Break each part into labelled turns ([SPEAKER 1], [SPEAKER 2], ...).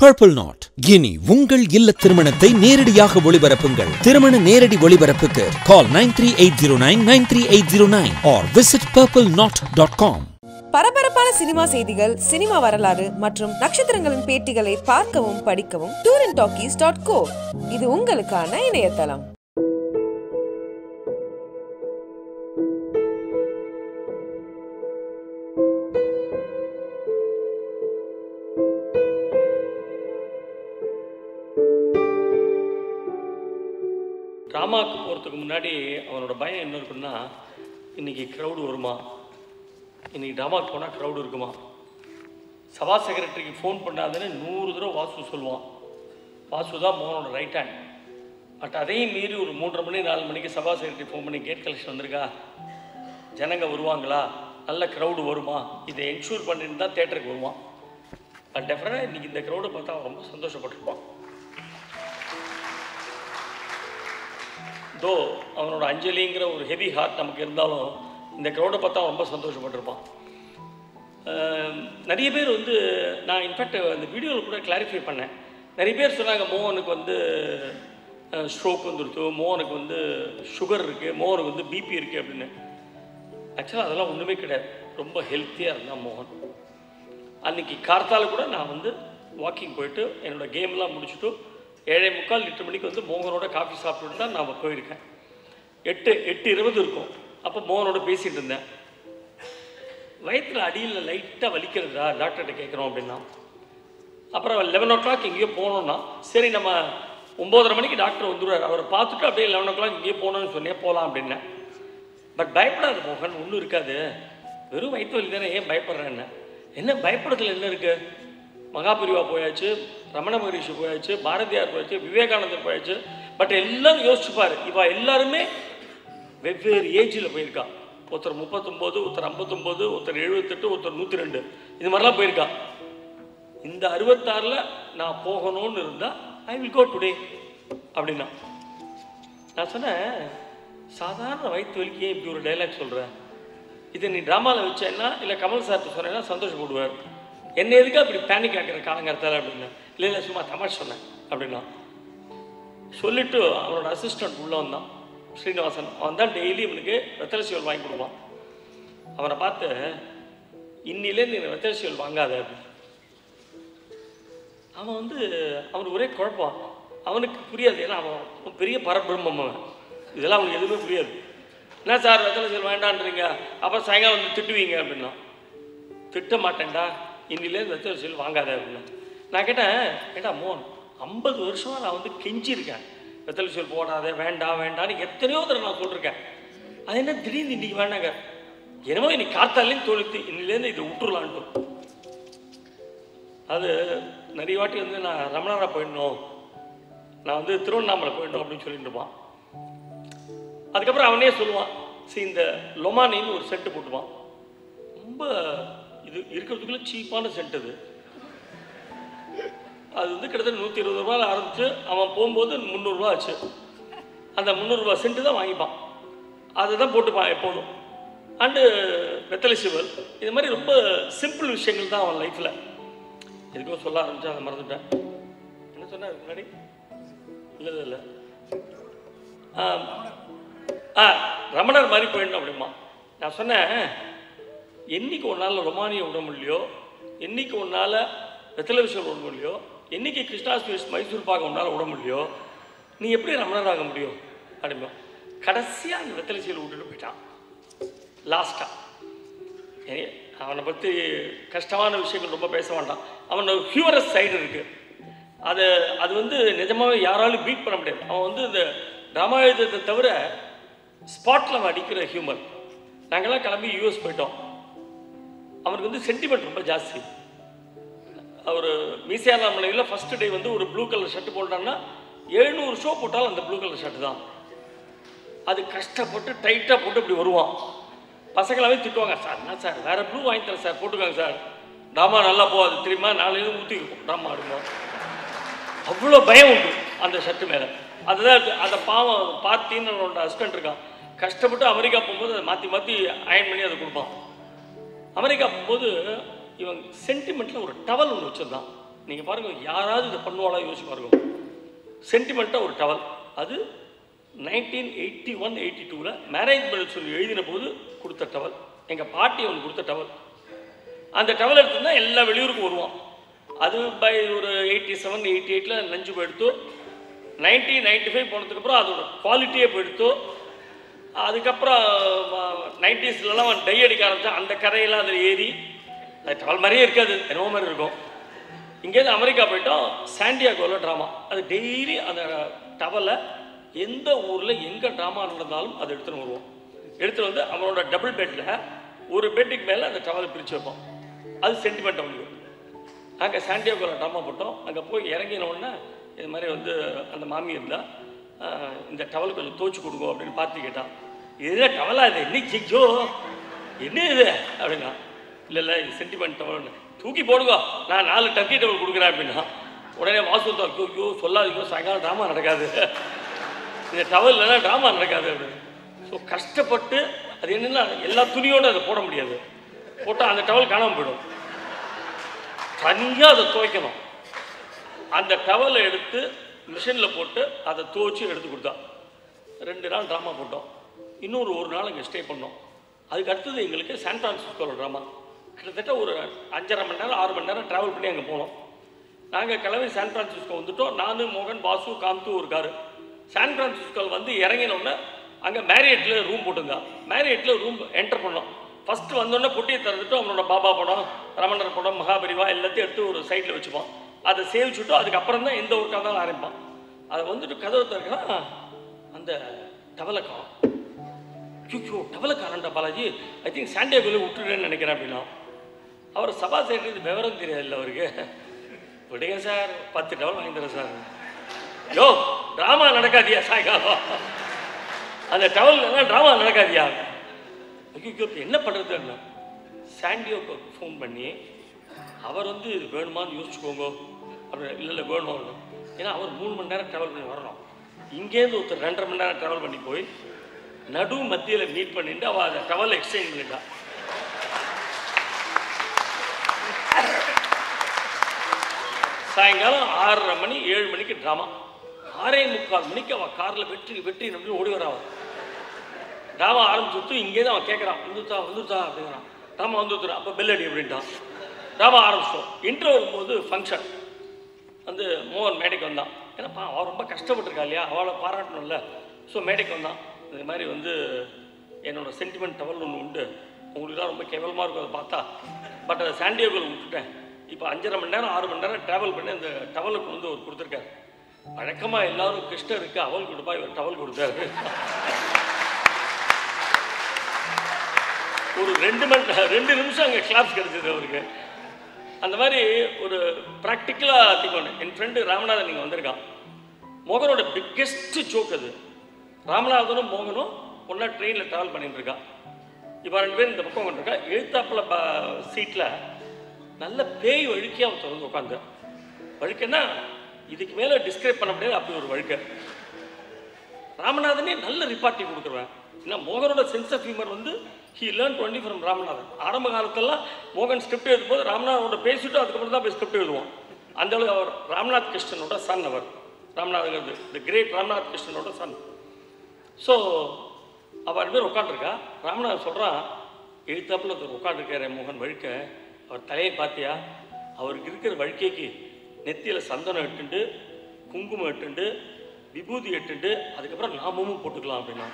[SPEAKER 1] purple not இனி உங்கள் இல்ல திருமணத்தை நேரடியாக ஒளிபரப்புங்கள் திருமண நேரடி ஒளிபரப்புக்கு call nine three eight zero nine nine three eight zero nine or visit purple knot dot com
[SPEAKER 2] பரபரப்பான சினிமா செய்திகள் சினிமா வரலாறு மற்றும் நட்சத்திரங்களின் பேட்டிகளை பார்க்கவும் படிக்கவும் tour and talkies dot co இது உங்களுக்கான இணையதளம்
[SPEAKER 3] ட்ராமாவுக்கு போகிறதுக்கு முன்னாடி அவனோட பயம் என்ன இருக்குன்னா இன்றைக்கி க்ரௌடு வருமா இன்றைக்கி ட்ராமாவுக்கு போனால் க்ரௌடு இருக்குமா சபா செக்ரட்டரிக்கு ஃபோன் பண்ணாதுன்னு நூறு தடவை வாசு சொல்லுவான் வாசு தான் மோகனோட ரைட் ஹேண்ட் பட் அதையும் மீறி ஒரு மூன்றரை மணி நாலு மணிக்கு சபா செக்ரட்டரி ஃபோன் பண்ணி கேட் கலெக்ஷன் வந்திருக்கா ஜனங்க வருவாங்களா நல்ல க்ரௌடு வருமா இதை என்ஷூர் பண்ணிட்டு தான் தேட்டருக்கு வருவான் பட் டெஃபினட்டாக இன்றைக்கி இந்த க்ரௌடை பார்த்தா அவன் ரொம்ப சந்தோஷப்பட்டிருப்பான் தோ அவனோட அஞ்சலிங்கிற ஒரு ஹெவி ஹார்ட் நமக்கு இருந்தாலும் இந்த க்ரௌடை பார்த்தா அவன் ரொம்ப சந்தோஷப்பட்டிருப்பான் அஹ் நிறைய பேர் வந்து நான் இன்ஃபேக்ட் அந்த வீடியோவில் கூட கிளாரிஃபை பண்ணேன் நிறைய பேர் சொன்னாங்க மோகனுக்கு வந்து ஸ்ட்ரோக் வந்துருச்சு மோகனுக்கு வந்து சுகர் இருக்குது மோகனுக்கு வந்து பிபி இருக்குது அப்படின்னு ஆக்சுவலாக அதெல்லாம் ஒன்றுமே கிடையாது ரொம்ப ஹெல்த்தியாக இருந்தான் மோகன் அன்னைக்கு கார்த்தால கூட நான் வந்து வாக்கிங் போயிட்டு என்னோடய கேம்லாம் முடிச்சுட்டு ஏழை முக்கால் எட்டு மணிக்கு வந்து மோகனோட காஃபி சாப்பிட்டுட்டு தான் நான் போயிருக்கேன் எட்டு எட்டு இருபது இருக்கும் அப்போ மோகனோட பேசிகிட்டு இருந்தேன் வயிற்றில் அடியில் லைட்டாக வலிக்கிறதா டாக்டர்கிட்ட கேட்குறோம் அப்படின்னா அப்புறம் லெவன் ஓ கிளாக் எங்கேயோ போனோம்னா சரி நம்ம ஒம்போதரை மணிக்கு டாக்டர் வந்துடுவார் அவரை பார்த்துட்டு அப்படியே லெவன் ஓ கிளாக் எங்கேயோ போகணும்னு சொன்னே போகலாம் அப்படின்னேன் பட் பயப்படாத மோகன் ஒன்றும் இருக்காது வெறும் வயிற்று வலி தானே ஏன் பயப்படுறேன்னு என்ன பயப்படுறதுல என்ன இருக்குது மகாபிரிவா போயாச்சு ரமண மகரிஷி போயாச்சு பாரதியார் போயாச்சு விவேகானந்தர் போயாச்சு பட் எல்லாரும் யோசிச்சுப்பார் இவா எல்லாருமே வெவ்வேறு ஏஜில் போயிருக்கா ஒருத்தர் முப்பத்தொம்போது ஒருத்தர் ஐம்பத்தொம்போது ஒருத்தர் எழுபத்தெட்டு ஒருத்தர் நூற்றி ரெண்டு இது மாதிரிலாம் போயிருக்கா இந்த அறுபத்தாறில் நான் போகணும்னு இருந்தால் ஐ வில் கோ டுடே அப்படின்னா நான் சொன்னேன் சாதாரண வயிற்று வலிக்கு ஏன் இப்படி ஒரு டைலாக் சொல்கிறேன் இதை நீ ட்ராமாவில் வச்சேன்னா இல்லை கமல் சார்ட்டு சொன்னேன்னா சந்தோஷப்படுவார் என்ன எதுக்கு அப்படி பேனிக் ஆக்கிற காலங்கிறதால அப்படின்னு இல்லை இல்லை சும்மா தமாஷ் சொன்னேன் அப்படின்னா சொல்லிட்டு அவனோட அசிஸ்டன்ட் உள்ளே வந்தான் ஸ்ரீனிவாசன் அவன் தான் டெய்லி இவனுக்கு வெத்தலை சீவல் வாங்கி கொடுப்பான் அவனை பார்த்து இன்னிலேருந்து நீ வெத்தலை சீவல் வாங்காத அப்படின்னு அவன் வந்து அவனுக்கு ஒரே குழப்பம் அவனுக்கு புரியாது ஏன்னா அவன் பெரிய பரபிரம்மம் அவன் இதெல்லாம் அவனுக்கு எதுவுமே புரியாது என்ன சார் வெத்தலை சீவல் வேண்டான்றீங்க அப்போ சாயங்காலம் வந்து திட்டுவீங்க அப்படின்னா திட்ட மாட்டேன்டா இன்னிலேருந்து வெத்தலை சீவல் வாங்காத அப்படின்னா நான் கேட்டேன் ஏடா மோன் ஐம்பது வருஷமாக நான் வந்து கெஞ்சிருக்கேன் வெத்தலை சீவல் போடாத வேண்டாம் வேண்டாம்னு எத்தனையோ தடவை நான் சொல்லியிருக்கேன் அது என்ன திடீர்னு இன்னைக்கு வேண்டாங்க என்னமோ இன்னைக்கு காத்தாலேயும் தோழித்து இன்னிலேருந்து இதை விட்டுறலான்ட்டு அது நிறைய வாட்டி வந்து நான் ரமணாரா போயிடணும் நான் வந்து திருவண்ணாமலை போயிடணும் அப்படின்னு சொல்லிட்டு இருப்பான் அதுக்கப்புறம் அவனே சொல்லுவான் சரி இந்த லொமானின்னு ஒரு சென்ட் போட்டுவான் ரொம்ப இது இருக்கிறதுக்குள்ள சீப்பான சென்ட் அது அது வந்து கிட்டத்தட்ட நூற்றி இருபது ரூபாயில் ஆரம்பிச்சு அவன் போகும்போது முந்நூறுரூவா ஆச்சு அந்த முந்நூறுரூவா சென்ட்டு தான் வாங்கிப்பான் அதை தான் போட்டுப்பான் எப்போதும் அண்டு வெத்தலை சிவல் இது மாதிரி ரொம்ப சிம்பிள் விஷயங்கள் தான் அவன் லைஃப்பில் எதுக்கோ சொல்ல ஆரம்பிச்சு அதை மறந்துட்டேன் என்ன சொன்ன அதுக்கு முன்னாடி இல்லை இல்லை இல்லை ஆ ரமணர் மாதிரி போயிடணும் அப்படிமா நான் சொன்னேன் என்னைக்கு ஒரு நாள் ரொமானியை விட முடியலையோ என்னைக்கு ஒரு நாள் வெத்தலை விஷயம் விட முடியலையோ என்னைக்கு கிருஷ்ணா ஸ்வீட்ஸ் மைசூர் பாக்க உன்னால் விட முடியலையோ நீ எப்படி ரமணர் ஆக முடியும் அப்படிமா கடைசியாக அந்த வெத்தலை சீல் விட்டுட்டு போயிட்டான் லாஸ்ட்டாக அவனை பற்றி கஷ்டமான விஷயங்கள் ரொம்ப பேச வேண்டாம் அவனோட ஹியூமரஸ் சைடு இருக்குது அது அது வந்து நிஜமாகவே யாராலும் பீட் பண்ண முடியாது அவன் வந்து இந்த ராமாயுதத்தை தவிர ஸ்பாட்டில் அவன் அடிக்கிற ஹியூமர் நாங்கள்லாம் கிளம்பி யூஎஸ் போயிட்டோம் அவனுக்கு வந்து சென்டிமெண்ட் ரொம்ப ஜாஸ்தி அவர் மீசியாராமலையில் ஃபஸ்ட்டு டே வந்து ஒரு ப்ளூ கலர் ஷர்ட் போட்டான்னா எழுநூறு ஷோ போட்டாலும் அந்த ப்ளூ கலர் ஷர்ட் தான் அது கஷ்டப்பட்டு டைட்டாக போட்டு இப்படி வருவான் பசங்களாவே திட்டுவாங்க சார் என்ன சார் வேறு ப்ளூ வாங்கி தரேன் சார் போட்டுக்கோங்க சார் ட்ராமா நல்லா போகாது தெரியுமா நாளையில ஊற்றி இருக்கும் ட்ராமா ஆடுவோம் அவ்வளோ பயம் உண்டு அந்த ஷர்ட்டு மேலே அதுதான் அந்த பாவம் பார்த்தின்னு அவனோட ஹஸ்பண்ட் இருக்கான் கஷ்டப்பட்டு அமெரிக்கா போகும்போது அதை மாற்றி மாற்றி அயன் பண்ணி அதை கொடுப்பான் அமெரிக்கா போகும்போது இவன் சென்டிமெண்ட்டில் ஒரு டவல் ஒன்று வச்சுருந்தான் நீங்கள் பாருங்கள் யாராவது இதை பண்ணுவாளா யோசிச்சு பாருங்க சென்டிமெண்ட்டாக ஒரு டவல் அது நைன்டீன் எயிட்டி ஒன் எயிட்டி டூவில் மேரேஜ் பண்ண சொல்லி எழுதின போது கொடுத்த டவல் எங்கள் பாட்டி ஒன்று கொடுத்த டவல் அந்த டவல் எடுத்துருந்தா எல்லா வெளியூருக்கும் வருவோம் அது பை ஒரு எயிட்டி செவன் எயிட்டி எயிட்டில் நஞ்சு போயிடுத்து நைன்டீன் நைன்டி ஃபைவ் போனதுக்கப்புறம் அதோட குவாலிட்டியே போயிடுத்து அதுக்கப்புறம் நைன்டிஸ்லலாம் டை அடிக்க ஆரம்பித்தா அந்த கரையெல்லாம் அதில் ஏறி அது டவல் மாதிரியே இருக்காது என்னவோ மாதிரி இருக்கும் இங்கேருந்து அமெரிக்கா போயிட்டோம் சாண்டியாகோவில் ட்ராமா அது டெய்லி அந்த டவலை எந்த ஊரில் எங்கே ட்ராமா நடந்தாலும் அதை எடுத்துன்னு வருவோம் எடுத்துட்டு வந்து அவனோட டபுள் பெட்டில் ஒரு பெட்டுக்கு மேலே அந்த டவலை பிரித்து வைப்போம் அது சென்டிமெண்ட் அவனுக்கு அங்கே சாண்டியாகோவில் ட்ராமா போட்டோம் அங்கே போய் இறங்கின உடனே இது மாதிரி வந்து அந்த மாமி இருந்தா ஆஹ், இந்த டவல் கொஞ்சம் தோச்சு கொடுங்க அப்படின்னு பார்த்து கேட்டான் இது டவலா இது என்ன சிச்சோ என்ன இது அப்படின்னா இல்லை இல்லை இது சென்டிமெண்ட் டவல்னு தூக்கி போடுங்க நான் நாலு டர்க்கி டவல் கொடுக்குறேன் அப்படின்னா உடனே வாசு ஐயோ ஐயோ சொல்லாதீங்க சாயங்காலம் ட்ராமா நடக்காது இந்த டவல் இல்லைன்னா ட்ராமா நடக்காது அப்படின்னு ஸோ கஷ்டப்பட்டு அது என்னன்னா எல்லா துணியோடு அதை போட முடியாது போட்டால் அந்த டவல் காணாமல் போயிடும் தனியாக அதை துவைக்கணும் அந்த டவலை எடுத்து மிஷினில் போட்டு அதை துவைச்சி எடுத்து கொடுத்தா ரெண்டு நாள் ட்ராமா போட்டோம் இன்னொரு ஒரு நாள் அங்கே ஸ்டே பண்ணோம் அதுக்கு அடுத்தது எங்களுக்கு சான் ஃப்ரான்சிஸ்கோவில் ட்ராமா கிட்டத்தட்ட ஒரு அஞ்சரை மணி நேரம் ஆறு மணி நேரம் ட்ராவல் பண்ணி அங்கே போனோம் நாங்கள் கிளம்பி சான் ஃப்ரான்சிஸ்கோ வந்துட்டோம் நான் மோகன் பாசு காந்து ஒரு காரு சான் ஃப்ரான்சிஸ்கோவில் வந்து இறங்கினோடனே அங்கே மேரியட்டில் ரூம் போட்டிருந்தான் மேரியட்டில் ரூம் என்டர் பண்ணோம் ஃபஸ்ட்டு வந்தோடனே பொட்டியை திறந்துட்டு அவனோட பாபா படம் ரமணர் படம் மகாபரிவா எல்லாத்தையும் எடுத்து ஒரு சைடில் வச்சுப்பான் அதை சேவிச்சுட்டு அதுக்கப்புறம் தான் எந்த ஒரு கதை ஆரம்பிப்பான் அதை வந்துட்டு கதவை திறக்கிறா அந்த டவலக்காரம் ஐயோ டவலக்காரன்டா பாலாஜி ஐ திங்க் சாண்டியாகோவில் விட்டுடுறேன்னு நினைக்கிறேன் அப்படின்னா அவர் சபா சேட்டு இது விவரம் தெரியாதுல்ல அவருக்கு விடுங்க சார் பத்து டவல் வாங்கி தரேன் சார் யோ ட்ராமா நடக்காதியா சாயங்காலம் அந்த டவல் ட்ராமா நடக்காதியா ஐயோ இப்போ என்ன பண்ணுறதுன்னா சாண்டியோக்கு ஃபோன் பண்ணி அவர் வந்து இது வேணுமான்னு யோசிச்சுக்கோங்க அப்படி இல்லை இல்லை வேணும் வரணும் ஏன்னா அவர் மூணு மணி நேரம் ட்ராவல் பண்ணி வரணும் இங்கேருந்து ஒருத்தர் ரெண்டரை மணி நேரம் ட்ராவல் பண்ணி போய் நடு மத்தியில் மீட் பண்ணிட்டு அவள் அதை டவல் எக்ஸ்சேஞ்ச் பண்ணிட்டா சாயங்காலம் ஆறரை மணி ஏழு மணிக்கு ட்ராமா ஆறே முக்கால் மணிக்கு அவன் காரில் வெற்றி வெற்றி நம்பி ஓடி வரான் ட்ராமா ஆரம்பிச்சுட்டு இங்கே தான் அவன் கேட்குறான் வந்துருத்தா வந்துருத்தா அப்படிங்கிறான் ட்ராமா வந்துருத்துறான் அப்போ பெல் அடி அப்படின்ட்டான் ட்ராமா ஆரம்பிச்சிட்டோம் இன்ட்ரோ வரும்போது ஃபங்க்ஷன் வந்து மோகன் மேடைக்கு வந்தான் ஏன்னாப்பா அவள் ரொம்ப கஷ்டப்பட்டிருக்கா இல்லையா அவளை பாராட்டணும்ல ஸோ மேடைக்கு வந்தான் இந்த மாதிரி வந்து என்னோட சென்டிமெண்ட் டவல் ஒன்று உண்டு உங்களுக்கு தான் ரொம்ப கேவலமாக இருக்கும் அதை பார்த்தா பட் அதை சாண்டியோவில் விட்டுட்டேன் இப்போ அஞ்சரை மணி நேரம் ஆறு மணி நேரம் ட்ராவல் பண்ணி அந்த டவலுக்கு வந்து அவர் கொடுத்துருக்காரு வழக்கமாக எல்லாரும் கிருஷ்ணருக்கு அவல் கொடுப்பா இவர் டவல் கொடுத்தாரு ஒரு ரெண்டு மணி ரெண்டு நிமிஷம் அங்கே கிளாப்ஸ் கிடைச்சது அவருக்கு அந்த மாதிரி ஒரு ப்ராக்டிக்கலாக திங்கணும் என் ஃப்ரெண்டு ராமநாதன் நீங்கள் வந்திருக்கான் மோகனோட பிக்கெஸ்ட் ஜோக் அது ராமநாதனும் மோகனும் ஒன்றா ட்ரெயினில் ட்ராவல் பண்ணிட்டு இருக்கா இப்போ ரெண்டு பேரும் இந்த பக்கம் கொண்டிருக்கா எழுத்தாப்பில் ப சீட்டில் நல்ல பேய் வழுக்கி அவன் திறந்து உட்காந்து வழுக்கைன்னா இதுக்கு மேலே டிஸ்கிரைப் பண்ண முடியாது அப்படி ஒரு வழுக்கை ராமநாதனே நல்ல ரிப்பார்ட்டி கொடுக்குறேன் ஏன்னா மோகனோட சென்ஸ் ஆஃப் ஹியூமர் வந்து he learn twenty from Ramanathan ஆரம்ப காலத்தெல்லாம் மோகன் ஸ்கிரிப்ட் எழுதும்போது ராமநாதனோட பேசிட்டு அதுக்கப்புறம் தான் போய் ஸ்கிரிப்ட் எழுதுவோம் அந்த அளவுக்கு அவர் ராம்நாத் கிருஷ்ணனோட சன் அவர் ராமநாதங்கிறது த கிரேட் ராம்நாத் கிருஷ்ணனோட சன் ஸோ அவள் ரெண்டு பேர் உட்காந்துருக்கா ராமநாதன் சொல்கிறான் எழுத்தாப்புல ஒருத்தர் உட்காந்துருக்காரு மோகன் வழுக்க அவர் தலையை பார்த்தியா அவருக்கு இருக்கிற வழுக்கைக்கு நெத்தியில் சந்தனம் இட்டுண்டு குங்குமம் இட்டுண்டு விபூதி இட்டுண்டு அதுக்கப்புறம் நாமமும் போட்டுக்கலாம் அப்படின்னா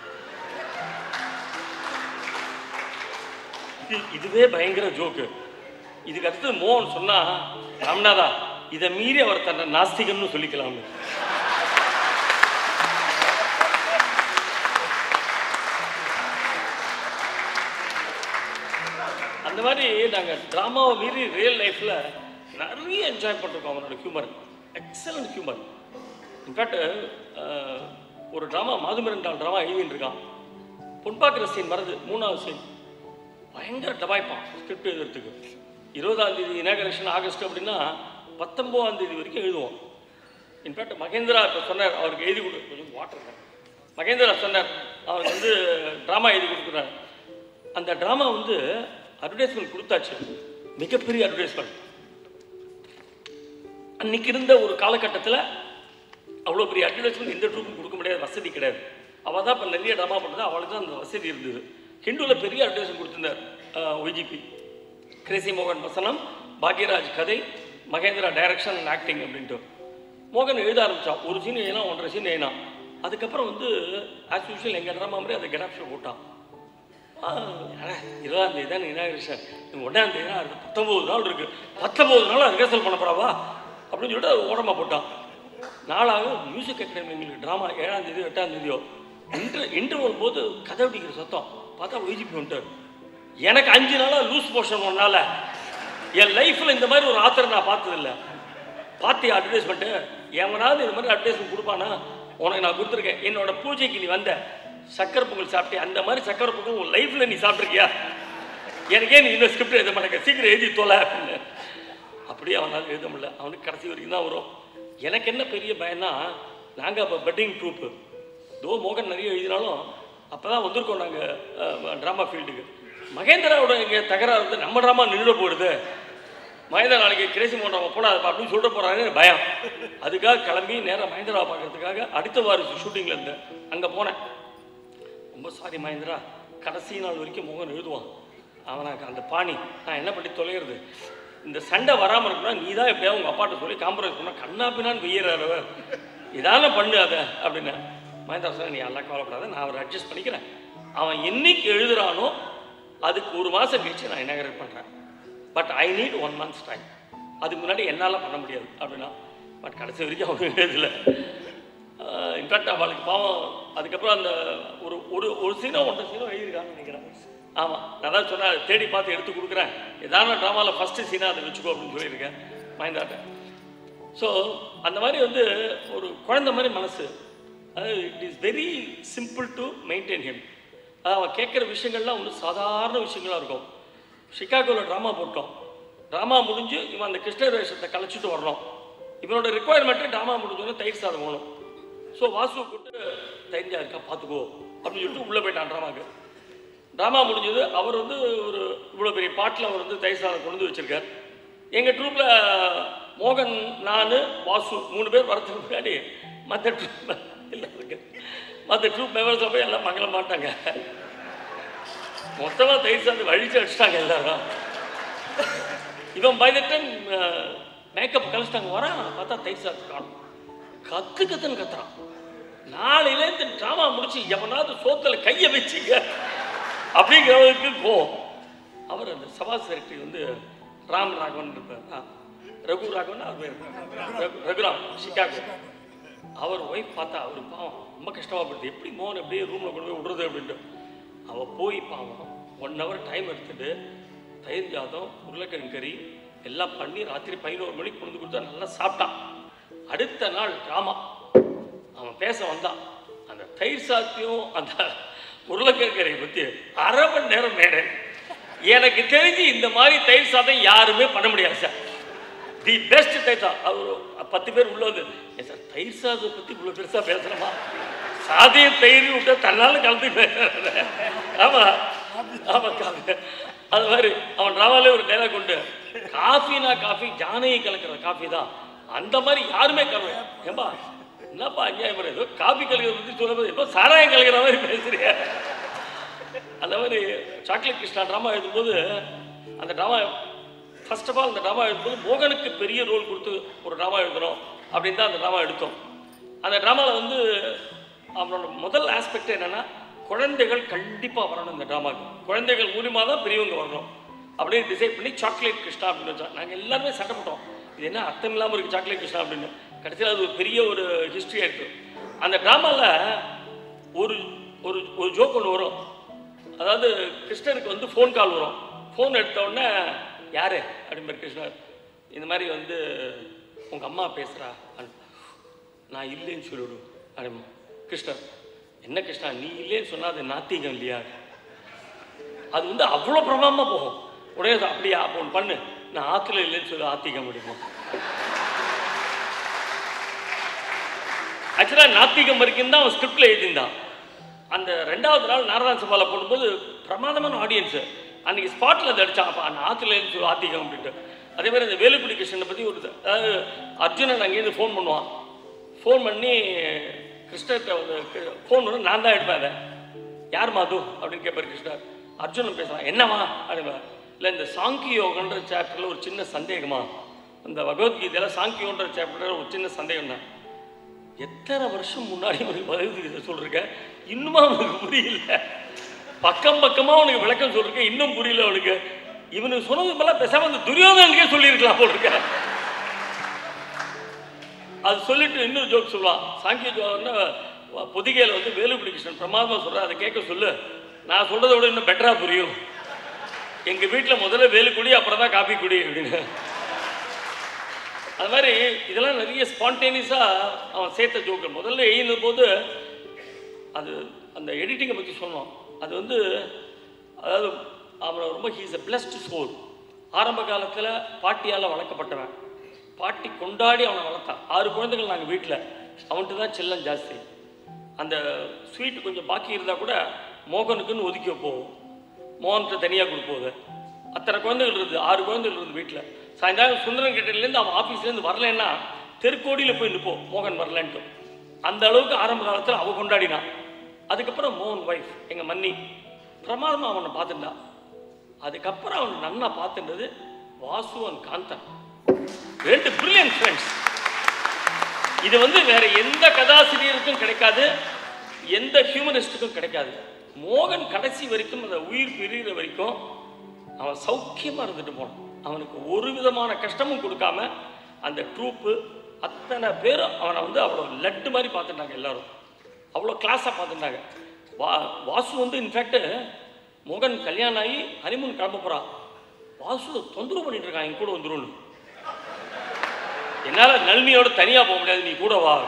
[SPEAKER 3] இது இதுவே பயங்கர ஜோக்கு இதுக்கு அடுத்தது மோகன் சொன்னா ராமநாதா இதை மீறி அவர் தன்னை நாஸ்திகம்னு சொல்லிக்கலாம்னு அந்த மாதிரி நாங்கள் ட்ராமாவை மீறி ரியல் லைஃப்பில் நிறைய என்ஜாய் பண்ணிருக்கோம் அவனோட ஹியூமர் எக்ஸலண்ட் ஹியூமர் இன்ஃபேக்ட் ஒரு ட்ராமா மாதுமரன் ட்ராமா எழுதிட்டு இருக்கான் பொன்பாக்கிற சீன் வருது மூணாவது சீன் பயங்கர டபாய்ப்பான் ஸ்கிரிப்ட் எழுதுறதுக்கு இருபதாம் தேதி இனாகரேஷன் ஆகஸ்ட் அப்படின்னா பத்தொம்போதாம் தேதி வரைக்கும் எழுதுவோம் இன்ஃபேக்ட் மகேந்திரா இப்போ சொன்னார் அவருக்கு எழுதி கொடு கொஞ்சம் வாட்டர் மகேந்திரா சொன்னார் அவருக்கு வந்து ட்ராமா எழுதி கொடுக்குறாரு அந்த ட்ராமா வந்து அட்வர்டைஸ்மெண்ட் கொடுத்தாச்சு மிகப்பெரிய அட்வர்டைஸ்மெண்ட் அன்னைக்கு இருந்த ஒரு காலகட்டத்தில் அவ்வளோ பெரிய அட்வர்டைஸ்மெண்ட் எந்த ட்ரூப்பும் கொடுக்க முடியாத வசதி கிடையாது அவள் தான் இப்போ நிறைய ட்ராமா பண்ணுறது அவளுக்கு தான் அந்த வசதி இருந்தது ஹிந்துவில் பெரிய அட்வர்டைஸ்மெண்ட் கொடுத்துருந்தார் ஒய்ஜிபி கிரேசி மோகன் வசனம் பாக்யராஜ் கதை மகேந்திரா டைரக்ஷன் அண்ட் ஆக்டிங் அப்படின்ட்டு மோகன் எழுத ஆரம்பித்தான் ஒரு சீன் எழுதினா ஒன்றரை சீன் எழுதினா அதுக்கப்புறம் வந்து ஆஸ் யூஷுவல் எங்கள் ட்ராமா மாதிரி அதை கெடாப் ஷோ போட்டான் ஆ, அண்ணா, இருபதாம் தேதி தான் இனாகிரேஷன் ஒன்றாம் தேதி தான் அடுத்து பத்தொம்போது நாள் இருக்கு பத்தொம்போது நாள் ரிஹர்சல் பண்ண போறாவா அப்படின்னு சொல்லிட்டு அது ஓரமாக போட்டான் நாளாக மியூசிக் அகாடமி எங்களுக்கு ட்ராமா ஏழாம் தேதி எட்டாம் தேதியோ இன்டர் இன்டர்வல் போது கதை அடிக்கிற சத்தம் பார்த்தா ஒய்ஜிபி வந்துட்டார் எனக்கு அஞ்சு நாளாக லூஸ் போர்ஷன் ஒன்னால என் லைஃப்பில் இந்த மாதிரி ஒரு ஆத்தரை நான் பார்த்ததில்ல பார்த்தியா அட்வர்டைஸ்மெண்ட்டு எவனாவது இந்த மாதிரி அட்வர்டைஸ்மெண்ட் கொடுப்பானா உனக்கு நான் கொடுத்துருக்கேன் என்னோட பூஜைக்கு நீ வந்த சக்கரை பொங்கல் சாப்பிட்டே அந்த மாதிரி சக்கரை பொங்கல் உன் லைஃப்பில் நீ சாப்பிட்ருக்கியா எனக்கே நீ இன்னும் ஸ்கிரிப்ட் எழுத மாட்டேங்க சீக்கிரம் எழுதி தொலை அப்படின்னு அப்படியே அவனால் எழுத முடியல அவனுக்கு கடைசி வரைக்கும் தான் வரும் எனக்கு என்ன பெரிய பயம்னா நாங்கள் அப்போ பெட்டிங் ட்ரூப்பு தோ மோகன் நிறைய எழுதினாலும் அப்போ தான் வந்திருக்கோம் நாங்கள் ட்ராமா ஃபீல்டுக்கு மகேந்திராவோட இங்கே தகராறு வந்து நம்ம ட்ராமா நின்று போயிடுது மகேந்திரா நாளைக்கு கிரேசி மோகன் போடாது அப்படின்னு சொல்லிட்டு போகிறாங்க பயம் அதுக்காக கிளம்பி நேராக மகேந்திராவை பார்க்கறதுக்காக அடுத்த வாரம் ஷூட்டிங்கில் இருந்தேன் அங்கே போனேன் ரொம்ப சாரி மகேந்திரா கடைசி நாள் வரைக்கும் மோகன் எழுதுவான் அவனுக்கு அந்த பாணி நான் என்ன பண்ணி தொலைகிறது இந்த சண்டை வராமல் இருக்கணும் நீ தான் எப்படியா உங்கள் அப்பாட்ட சொல்லி காம்ப்ரமைஸ் பண்ண கண்ணா பின்னான்னு வெய்யறாரு அவர் இதான பண்ணு அதை அப்படின்னு மகேந்திரா சொன்ன நீ எல்லாம் கவலைப்படாத நான் அவரை அட்ஜஸ்ட் பண்ணிக்கிறேன் அவன் என்னைக்கு எழுதுறானோ அதுக்கு ஒரு மாதம் கழிச்சு நான் இனாகரேட் பண்ணுறேன் but I need one months time அதுக்கு முன்னாடி என்னால் பண்ண முடியாது அப்படின்னா பட் கடைசி வரைக்கும் அவங்க எழுதலை இன்ஃபேக்ட் அவளுக்கு பாவம் அதுக்கப்புறம் அந்த ஒரு ஒரு ஒரு சீனோ ஒன்றரை சீனோ எழுதியிருக்கான்னு நினைக்கிறேன் ஆமாம் நான் தான் சொன்னேன் தேடி பார்த்து எடுத்து கொடுக்குறேன் ஏதாவது ட்ராமாவில் ஃபஸ்ட்டு சீனாக அதை வச்சுக்கோ அப்படின்னு சொல்லியிருக்கேன் மயந்தாட்ட ஸோ அந்த மாதிரி வந்து ஒரு குழந்தை மாதிரி மனசு அது it is very simple to maintain him அவன் கேட்குற விஷயங்கள்லாம் ஒன்று சாதாரண விஷயங்களா இருக்கும் சிகாகோவில் ட்ராமா போட்டோம் ட்ராமா முடிஞ்சு இவன் அந்த கிருஷ்ண வேஷத்தை கலைச்சிட்டு வரணும் இவனோட ரெக்குவயர்மெண்ட்டு ட்ராமா முடிஞ்சோடனே தயிர் சாதம் வேணும் ஸோ வாசு கூப்பிட்டு தயிர்ஜா இருக்கா பார்த்துக்கோ அப்படின்னு சொல்லிட்டு உள்ளே போயிட்டான் ட்ராமாக்கு ட்ராமா முடிஞ்சது அவர் வந்து ஒரு இவ்வளோ பெரிய பாட்டில் அவர் வந்து தயிர் சாதம் கொண்டு வந்து வச்சிருக்கார் எங்கள் ட்ரூப்பில் மோகன் நான் வாசு மூணு பேர் வரதுக்கு முன்னாடி மற்ற ட்ரூப் இல்லை இருக்கு மற்ற ட்ரூப் மெம்பர்ஸை போய் எல்லாம் மங்கள மாட்டாங்க மொத்தமாக தயிர் சாதம் வழிச்சு அடிச்சிட்டாங்க எல்லாரும் இவன் பை த டைம் மேக்கப் கழிச்சிட்டாங்க வரான் பார்த்தா தயிர் சாதம் காணும் கத்து கத்துன்னு கத்துறான் நாளையிலேருந்து ட்ராமா முடிச்சு எவனாவது சோத்துல கையை வச்சுங்க அப்படிங்கிறவருக்கு கோவம் அவர் அந்த சபா செக்ரட்டரி வந்து ராம் ராகவன் இருப்பார் ஆ, ரகு ராகவன் அவர் பேர் ரகு- ரகுராம் சிகாகோ அவர் ஒய்ஃப் பார்த்தா அவர் பாவம் ரொம்ப கஷ்டமாப்படுது எப்படி மோகன் எப்படியே ரூமில் கொண்டு போய் விடுறது அப்படின்ட்டு அவள் போய் பாவம் ஒன் ஹவர் டைம் எடுத்துட்டு தயிர் ஜாதம் உருளைக்கிழங்கு கறி எல்லாம் பண்ணி ராத்திரி பதினோரு மணிக்கு கொண்டு வந்து கொடுத்தா நல்லா சாப்பிட்டான் அடுத்த நாள் ட்ராமா அவன் பேச வந்தான் அந்த தயிர் சாத்தியம் அந்த உருளைக்கிழங்கு கறியை பற்றி அரை மணி நேரம் மேடை எனக்கு தெரிஞ்சு இந்த மாதிரி தயிர் சாதம் யாருமே பண்ண முடியாது சார் தி பெஸ்ட் தயிர் சாதம் அவர் பத்து பேர் உள்ள வந்து "ஏன் சார் தயிர் சாதத்தை பற்றி இவ்வளோ பெருசாக பேசுகிறோமா சாதியம் தயிர் விட்டு தன்னால் கலந்து பேசுறது ஆமாம் ஆமாம் காஃபி அது மாதிரி அவன் ட்ராமாலே ஒரு டைலாக் உண்டு காஃபினா காஃபி ஜானகி கலக்கிற காஃபி தான் அந்த மாதிரி யாருமே கலவை ஏம்பா என்னப்பா அநியாயம் பண்ண ஏதோ காஃபி கலக்கிறத பற்றி சொல்லும்போது ஏதோ சாராயம் கலக்கிற மாதிரி பேசுறிய அந்த மாதிரி சாக்லேட் கிருஷ்ணா ட்ராமா எழுதும்போது அந்த ட்ராமா ஃபர்ஸ்ட் ஆஃப் ஆல் அந்த ட்ராமா எழுதும்போது மோகனுக்கு பெரிய ரோல் கொடுத்து ஒரு ட்ராமா எழுதணும் அப்படின்னு தான் அந்த ட்ராமா எடுத்தோம் அந்த ட்ராமாவில் வந்து அவனோட முதல் ஆஸ்பெக்ட் என்னன்னா குழந்தைகள் கண்டிப்பாக வரணும் இந்த ட்ராமாக்கு குழந்தைகள் மூலியமாக தான் பெரியவங்க வரணும் அப்படின்னு டிசைட் பண்ணி சாக்லேட் கிருஷ்ணா அப்படின்னு வச்சோம் நாங்கள் எல்லாருமே சண்டை போட்டோம் இது என்ன அர்த்தம் இல்லாமல் இருக்குது சாக்லேட் கிருஷ்ணா அப்படின்னு கடைசியில் அது ஒரு பெரிய ஒரு ஹிஸ்ட்ரி ஆயிடுச்சு அந்த ட்ராமாவில் ஒரு ஒரு ஒரு ஜோக் ஒன்று வரும் அதாவது கிருஷ்ணருக்கு வந்து ஃபோன் கால் வரும் ஃபோன் எடுத்த உடனே யாரு அப்படிம்பார் கிருஷ்ணர் இந்த மாதிரி வந்து உங்கள் அம்மா பேசுகிறா நான் இல்லைன்னு சொல்லிவிடு அப்படிமா கிருஷ்ணர் என்ன கிருஷ்ணா நீ இல்லைன்னு சொன்னா அது நாத்திகம் இல்லையா அது வந்து அவ்வளோ பிரமாதமாக போகும் உடனே சொ- அப்படியா அப்போ ஒன்று பண்ணு நான் ஆற்றுல இல்லைன்னு சொல்லி ஆத்திக்க முடியுமா ஆக்சுவலாக நாத்திகம் வரைக்கும் தான் அவன் ஸ்கிரிப்டில் எழுதியிருந்தான் அந்த ரெண்டாவது நாள் நாரதான் சபாவில் போடும்போது பிரமாதமான ஆடியன்ஸு அன்றைக்கி ஸ்பாட்டில் அதை அடித்தான் அப்போ அந்த ஆற்றுல சொல்லி ஆத்திகம் அப்படின்ட்டு அதே மாதிரி இந்த வேலுக்குடி கிருஷ்ணனை பற்றி ஒரு இது- அதாவது அர்ஜுனன் அங்கேருந்து ஃபோன் பண்ணுவான் ஃபோன் பண்ணி கிருஷ்ணர்கிட்ட வந்து ஃபோன் பண்ணி நான் தான் எடுப்பேன் அதை யார் மாது அப்படின்னு கேட்பார் கிருஷ்ணர் அர்ஜுனன் பேசுகிறான் என்னம்மா அப்படின்பா இல்லை இந்த சாங்கி யோகன்ற சாப்டரில் ஒரு சின்ன சந்தேகமா இந்த பகவத்கீதையில் சாங்கியோன்ற சாப்டரில் ஒரு சின்ன சந்தேகம் தான் எத்தனை வருஷம் முன்னாடி உனக்கு பகவத்கீதை சொல்லிருக்க இன்னுமா உனக்கு புரியல பக்கம் பக்கமா உனக்கு விளக்கம் சொல்லிருக்க இன்னும் புரியல உனக்கு இவனுக்கு சொன்னது போல பேசாம அந்த துரியோதனனுக்கே சொல்லியிருக்கலாம் போல இருக்க அது சொல்லிட்டு இன்னொரு ஜோக் சொல்லுவான் சாங்கிய ஜோகம்னா பொதிகையில் வந்து வேலுக்குடி கிருஷ்ணன் பிரமாதமா சொல்ற அதை கேட்க சொல்லு நான் சொல்றதை விட இன்னும் பெட்டரா புரியும் எங்க வீட்டுல முதல்ல வேலுக்குடி அப்புறம் தான் காப்பி குடி அப்படின்னு அது மாதிரி இதெல்லாம் நிறைய ஸ்பான்டேனியஸாக அவன் சேர்த்த ஜோக்கர் முதல்ல எழுதின போது அது அந்த எடிட்டிங்கை பற்றி சொன்னோம் அது வந்து அதாவது அவனை ரொம்ப ஹீஸ் அ பிளஸ்ட் சோல் ஆரம்ப காலத்தில் பாட்டியால் வளர்க்கப்பட்டவன் பாட்டி கொண்டாடி அவனை வளர்த்தான் ஆறு குழந்தைகள் நாங்கள் வீட்டில் அவன்கிட்ட தான் செல்லம் ஜாஸ்தி அந்த ஸ்வீட் கொஞ்சம் பாக்கி இருந்தால் கூட மோகனுக்குன்னு ஒதுக்கி வைப்போம் மோகன்கிட்ட தனியாக கொடுப்போது அத்தனை குழந்தைகள் இருக்குது ஆறு குழந்தைகள் இருக்குது வீட்டில் சாயந்தரம் சுந்தரம் கிட்டலேருந்து அவன் ஆஃபீஸ்லேருந்து வரலைன்னா தெருக்கோடியில் போய் நிற்போம் மோகன் வரலன்ட்டு அந்த அளவுக்கு ஆரம்ப காலத்தில் அவ கொண்டாடினான் அதுக்கப்புறம் மோகன் ஒய்ஃப் எங்கள் மன்னி பிரமாதமாக அவனை பார்த்துட்டான் அதுக்கப்புறம் அவன் நன்னா பார்த்துட்டது வாசு அண்ட் காந்தன் ரெண்டு பிரில்லியன்ட் ஃப்ரெண்ட்ஸ் இது வந்து வேற எந்த கதாசிரியருக்கும் கிடைக்காது எந்த ஹியூமனிஸ்டுக்கும் கிடைக்காது மோகன் கடைசி வரைக்கும் அந்த உயிர் பிரிகிற வரைக்கும் அவன் சௌக்கியமா இருந்துட்டு போனான் அவனுக்கு ஒரு விதமான கஷ்டமும் கொடுக்காம அந்த ட்ரூப்பு அத்தனை பேரும் அவனை வந்து அவ்வளோ லட்டு மாதிரி பார்த்துட்டாங்க எல்லாரும் அவ்வளோ கிளாஸாக பார்த்துட்டாங்க வா வாசு வந்து இன்ஃபேக்ட் மோகன் கல்யாணம் ஆகி ஹனிமூன் கிளம்ப போகிறான் வாசு தொந்தரவு பண்ணிட்டு இருக்கான் என் கூட வந்துரும்னு என்னால் நளினியோட தனியாக போக முடியாது நீ கூட வா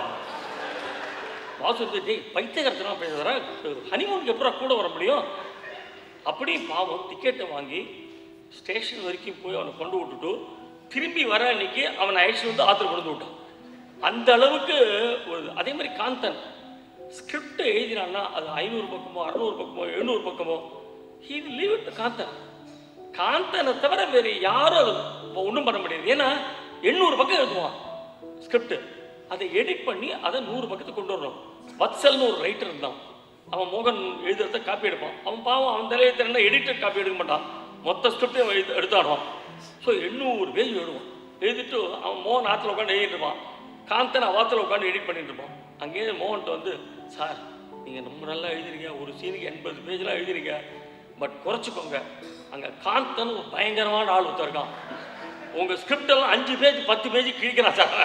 [SPEAKER 3] வாசு வந்து, டேய் பைத்தியகரத்தனா பேசுகிற ஹனிமூனுக்கு எப்பறம் கூட வர முடியும் அப்படி பாவம் டிக்கெட்டை வாங்கி ஸ்டேஷன் வரைக்கும் போய் அவனை கொண்டு விட்டுட்டு திரும்பி வர அன்னைக்கு அவனை அழைச்சிட்டு வந்து ஆற்றுல கொண்டு வந்து விட்டான் அந்த அளவுக்கு ஒரு அதே மாதிரி காந்தன் ஸ்கிரிப்ட் எழுதினான்னா அது ஐநூறு பக்கமோ அறநூறு பக்கமோ எழுநூறு பக்கமோ ஹீ லீவ் இட் காந்தன் காந்தனை தவிர வேறு யாரும் அது ஒன்றும் பண்ண முடியாது ஏன்னா எண்ணூறு பக்கம் எழுதுவான் ஸ்கிரிப்ட் அதை எடிட் பண்ணி அதை நூறு பக்கத்துக்கு கொண்டு வரணும் வத்சல்னு ஒரு ரைட்டர் இருந்தான் அவன் மோகன் எழுதுறத காப்பி எடுப்பான் அவன் பாவம் அவன் தலையை திறனா எடிட்டர் காப்பி எடுக்க மாட்டான் மொத்த ஸ்கிரிப்டையும் அவன் எடுத்து எடுத்தாடுவான் ஸோ எண்ணூறு பேஜ் எழுதுவான் எழுதிட்டு அவன் மோகன் ஆற்றுல உட்காந்து எழுதிட்டு இருப்பான் காந்தன் அவாத்தில் உட்காந்து எடிட் பண்ணிட்டு இருப்பான் அங்கேயே மோகன்ட்ட வந்து சார் நீங்கள் ரொம்ப நல்லா எழுதிருக்கீங்க ஒரு சீனுக்கு எண்பது பேஜ்லாம் எழுதிருக்கீங்க பட் குறைச்சிக்கோங்க அங்கே காந்தன் ஒரு பயங்கரமான ஆள் ஒருத்தர் இருக்கான் உங்கள் ஸ்கிரிப்ட் எல்லாம் அஞ்சு பேஜ் பத்து பேஜ் கிழிக்கிறான் சார்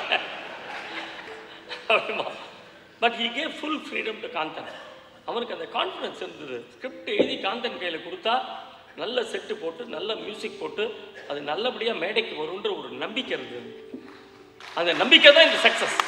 [SPEAKER 3] அப்படிமா but he gave full freedom to Kanthan அவனுக்கு அந்த கான்ஃபிடன்ஸ் இருந்தது ஸ்கிரிப்ட் எழுதி காந்தன் கையில் கொடுத்தா நல்ல செட்டு போட்டு நல்ல மியூசிக் போட்டு அது நல்லபடியாக மேடைக்கு வரும்ன்ற ஒரு நம்பிக்கை இருந்தது அந்த நம்பிக்கை தான் இந்த சக்ஸஸ்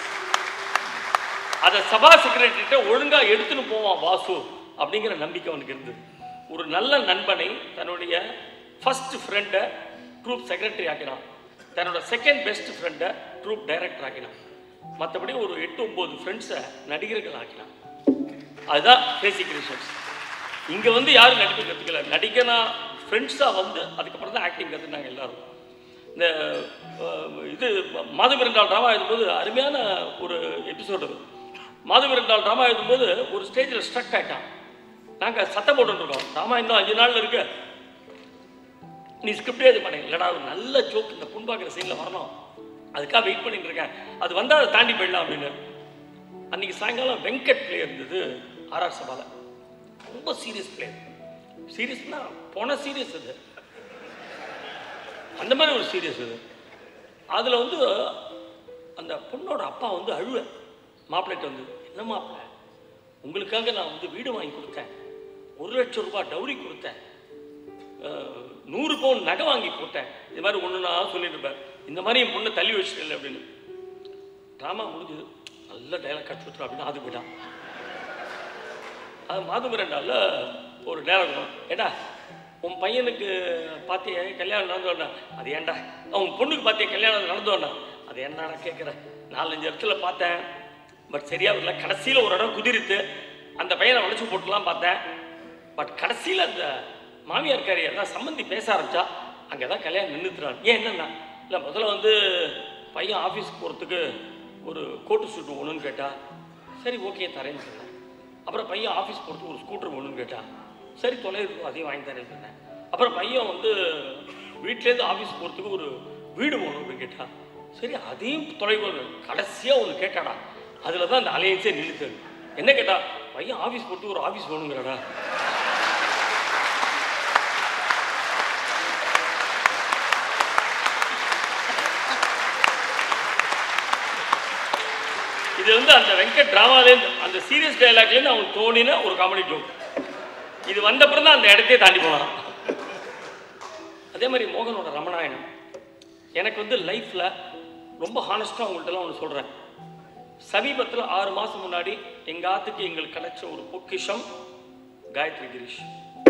[SPEAKER 3] அதை சபா செக்ரட்டரிட்ட ஒழுங்காக எடுத்துன்னு போவான் வாசு அப்படிங்கிற நம்பிக்கை அவனுக்கு இருந்தது ஒரு நல்ல நண்பனை தன்னுடைய ஃபர்ஸ்ட் ஃப்ரெண்டை ட்ரூப் செக்ரட்டரி ஆக்கினான் தன்னோட செகண்ட் பெஸ்ட் ஃப்ரெண்டை ட்ரூப் டைரக்டர் ஆக்கினான் மற்றபடி ஒரு எட்டு ஒம்பது ஃப்ரெண்ட்ஸை நடிகர்கள் ஆக்கினான் அதுதான் பேசிக் ரிசர்ச் இங்கே வந்து யாரும் நடிப்பு கற்றுக்கல நடிகனா ஃப்ரெண்ட்ஸாக வந்து அதுக்கப்புறம் தான் ஆக்டிங் கற்றுனாங்க எல்லாரும் இந்த அஹ், இது மாதவிரண்டாள் ட்ராமா எழுதும்போது அருமையான ஒரு எபிசோடு மாதவிரண்டாள் ட்ராமா எழுதும்போது ஒரு ஸ்டேஜில் ஸ்ட்ரக் ஆகிட்டான் நாங்கள் சத்தம் போட்டுருக்கோம் ட்ராமா இன்னும் அஞ்சு நாளில் இருக்கு நீ ஸ்கிரிப்டே இது பண்ணி இல்லைடா ஒரு நல்ல ஜோக் இந்த புண்பாக்கிற சீனில் வரணும் அதுக்காக வெயிட் பண்ணிட்டு இருக்கேன் அது வந்தால் அதை தாண்டி போயிடலாம் அப்படின்னு அன்னைக்கு சாயங்காலம் வெங்கட் பிளே இருந்தது ஆர்ஆர் சபால ரொம்ப சீரியஸ் பிளே சீரியஸ்னா போன சீரியஸ் அது அந்த மாதிரி ஒரு சீரியஸ் இது அதில் வந்து அந்த பொண்ணோட அப்பா வந்து அழுவ மாப்பிள்ளைட்டு வந்து என்ன மாப்பிள்ளை உங்களுக்காக நான் வந்து வீடு வாங்கி கொடுத்தேன் ஒரு லட்சம் ரூபாய் டவுரி கொடுத்தேன் அஹ், நூறு பவுன் நகை வாங்கி போட்டேன் இது மாதிரி ஒன்று நான் சொல்லிட்டு இருப்பேன் இந்த மாதிரி என் பொண்ணை தள்ளி வச்சுட்டு அப்படின்னு ட்ராமா முடிஞ்சது நல்ல டைலாக் கட் கொடுத்துரும் அப்படின்னு அது போயிட்டான் அது மாதவரண்டால ஒரு டைலாக் வரும் ஏடா உன் பையனுக்கு பார்த்திய கல்யாணம் நடந்தோன்னா அது ஏன்டா உன் பொண்ணுக்கு பார்த்திய கல்யாணம் நடந்தோன்னா அது என்னடா கேட்குறேன் நாலஞ்சு இடத்துல பார்த்தேன் பட் சரியா வரல கடைசியில் ஒரு இடம் குதிரித்து அந்த பையனை வளைச்சு போட்டுலாம் பார்த்தேன் பட் கடைசியில் அந்த மாமியார் காரி எல்லாம் சம்மந்தி பேச ஆரம்பிச்சா அங்கே தான் கல்யாணம் நின்றுத்துறான் ஏன் என்னன்னா இல்லை முதல்ல வந்து பையன் ஆஃபீஸ்க்கு போகிறதுக்கு ஒரு கோட்டு சூட்டு ஒன்றுன்னு கேட்டா சரி ஓகே தரேன்னு சொன்னேன் அப்புறம் பையன் ஆஃபீஸ் போகிறதுக்கு ஒரு ஸ்கூட்டர் ஒன்றுன்னு கேட்டா சரி தொலை இருக்கும் அதையும் வாங்கி தரேன்னு சொன்னேன் அப்புறம் பையன் வந்து வீட்டிலேருந்து ஆஃபீஸ் போகிறதுக்கு ஒரு வீடு ஒன்று அப்படின்னு கேட்டா சரி அதையும் தொலைவு கடைசியாக ஒன்று கேட்டாடா அதில் தான் அந்த அலையன்ஸே நின்றுச்சு என்ன கேட்டா பையன் ஆஃபீஸ் போகிறதுக்கு ஒரு ஆஃபீஸ் வேணுங்கிறாடா இது வந்து அந்த வெங்கட் டிராமாலேருந்து அந்த சீரியஸ் டைலாக்லேருந்து அவனுக்கு தோணின ஒரு காமெடி ஜோக் இது வந்தப்புறம் தான் அந்த இடத்தையே தாண்டி போனான் அதே மாதிரி மோகனோட ரமணாயணம் எனக்கு வந்து லைஃப்பில் ரொம்ப ஹானஸ்ட்டாக உங்கள்கிட்டலாம் ஒன்று சொல்கிறேன் சமீபத்தில் ஆறு மாதம் முன்னாடி எங்கள் ஆத்துக்கு எங்களுக்கு கிடைச்ச ஒரு பொக்கிஷம் காயத்ரி கிரீஷ்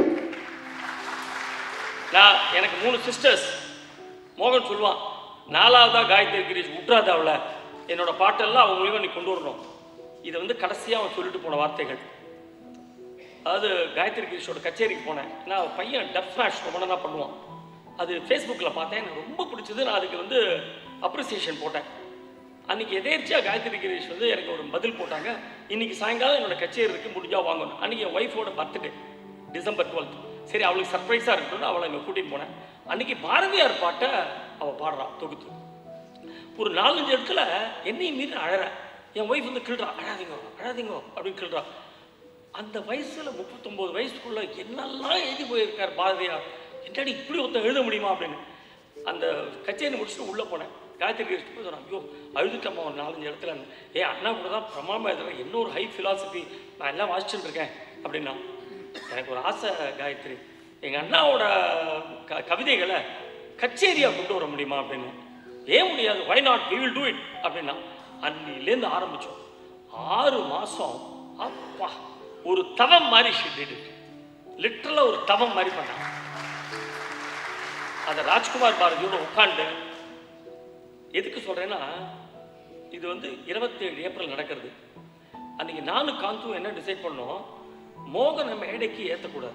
[SPEAKER 3] நான் எனக்கு மூணு சிஸ்டர்ஸ் மோகன் சொல்லுவான் நாலாவதா காயத்ரி கிரீஷ் விட்றாத அவளை என்னோட பாட்டெல்லாம் அவங்க மூலியமா நீ கொண்டு வரணும் இதை வந்து கடைசியாக அவன் சொல்லிட்டு போன வார்த்தைகள் அதாவது காயத்ரி கிரீஷோட கச்சேரிக்கு போனேன் நான் பையன் டப் ஸ்மாஷ் ரொம்ப நல்லா பண்ணுவான் அது ஃபேஸ்புக்கில் பார்த்தேன் எனக்கு ரொம்ப பிடிச்சது நான் அதுக்கு வந்து அப்ரிசியேஷன் போட்டேன் அன்னைக்கு எதேர்ச்சியாக காயத்ரி கிரீஷ் வந்து எனக்கு ஒரு பதில் போட்டாங்க இன்னைக்கு சாயங்காலம் என்னோட கச்சேரி இருக்கு முடிஞ்சா வாங்கணும் அன்னைக்கு என் ஒய்ஃபோட பர்த்டே டிசம்பர் டுவெல்த் சரி அவளுக்கு சர்ப்ரைஸாக இருக்கணும்னு அவளை இங்கே கூட்டிகிட்டு போனேன் அன்னைக்கு பாரதியார் பாட்டை அவள் பாடுறான் தொகுத்து ஒரு நாலஞ்சு இடத்துல என்னையும் மீறி அழறேன் என் ஒய்ஃப் வந்து கிள்றா அழாதீங்க அழாதீங்க அப்படின்னு கிள்றா அந்த வயசுல முப்பத்தொம்போது வயசுக்குள்ள என்னெல்லாம் எழுதி போயிருக்கார் பாரதியார் என்னடி இப்படி ஒருத்தன் எழுத முடியுமா அப்படின்னு அந்த கச்சேரி முடிச்சுட்டு உள்ளே போனேன் காயத்ரி கிருஷ்ணன் போய் சொன்னான் ஐயோ அழுதுட்டம்மா ஒரு நாலஞ்சு இடத்துல ஏ அண்ணா கூட தான் பிரமாமா எழுதுறேன் என்ன ஒரு ஹை ஃபிலாசபி நான் எல்லாம் வாசிச்சுட்டு இருக்கேன் அப்படின்னா எனக்கு ஒரு ஆசை காயத்ரி எங்கள் அண்ணாவோட க கவிதைகளை கச்சேரியாக கொண்டு வர முடியுமா அப்படின்னு ஏன் முடியாது why not we will do it அப்படின்னா அன்னிலேருந்து ஆரம்பித்தோம் ஆறு மாதம் அப்பா ஒரு தவம் மாதிரி ஷிட் லிட்டரலாக ஒரு தவம் மாதிரி பண்ணான் அந்த ராஜ்குமார் பாரதியோட உட்காந்து எதுக்கு சொல்கிறேன்னா இது வந்து இருபத்தேழு ஏப்ரல் நடக்கிறது அன்னைக்கு நானும் காந்தும் என்ன டிசைட் பண்ணோம் மோகனை மேடைக்கு ஏற்றக்கூடாது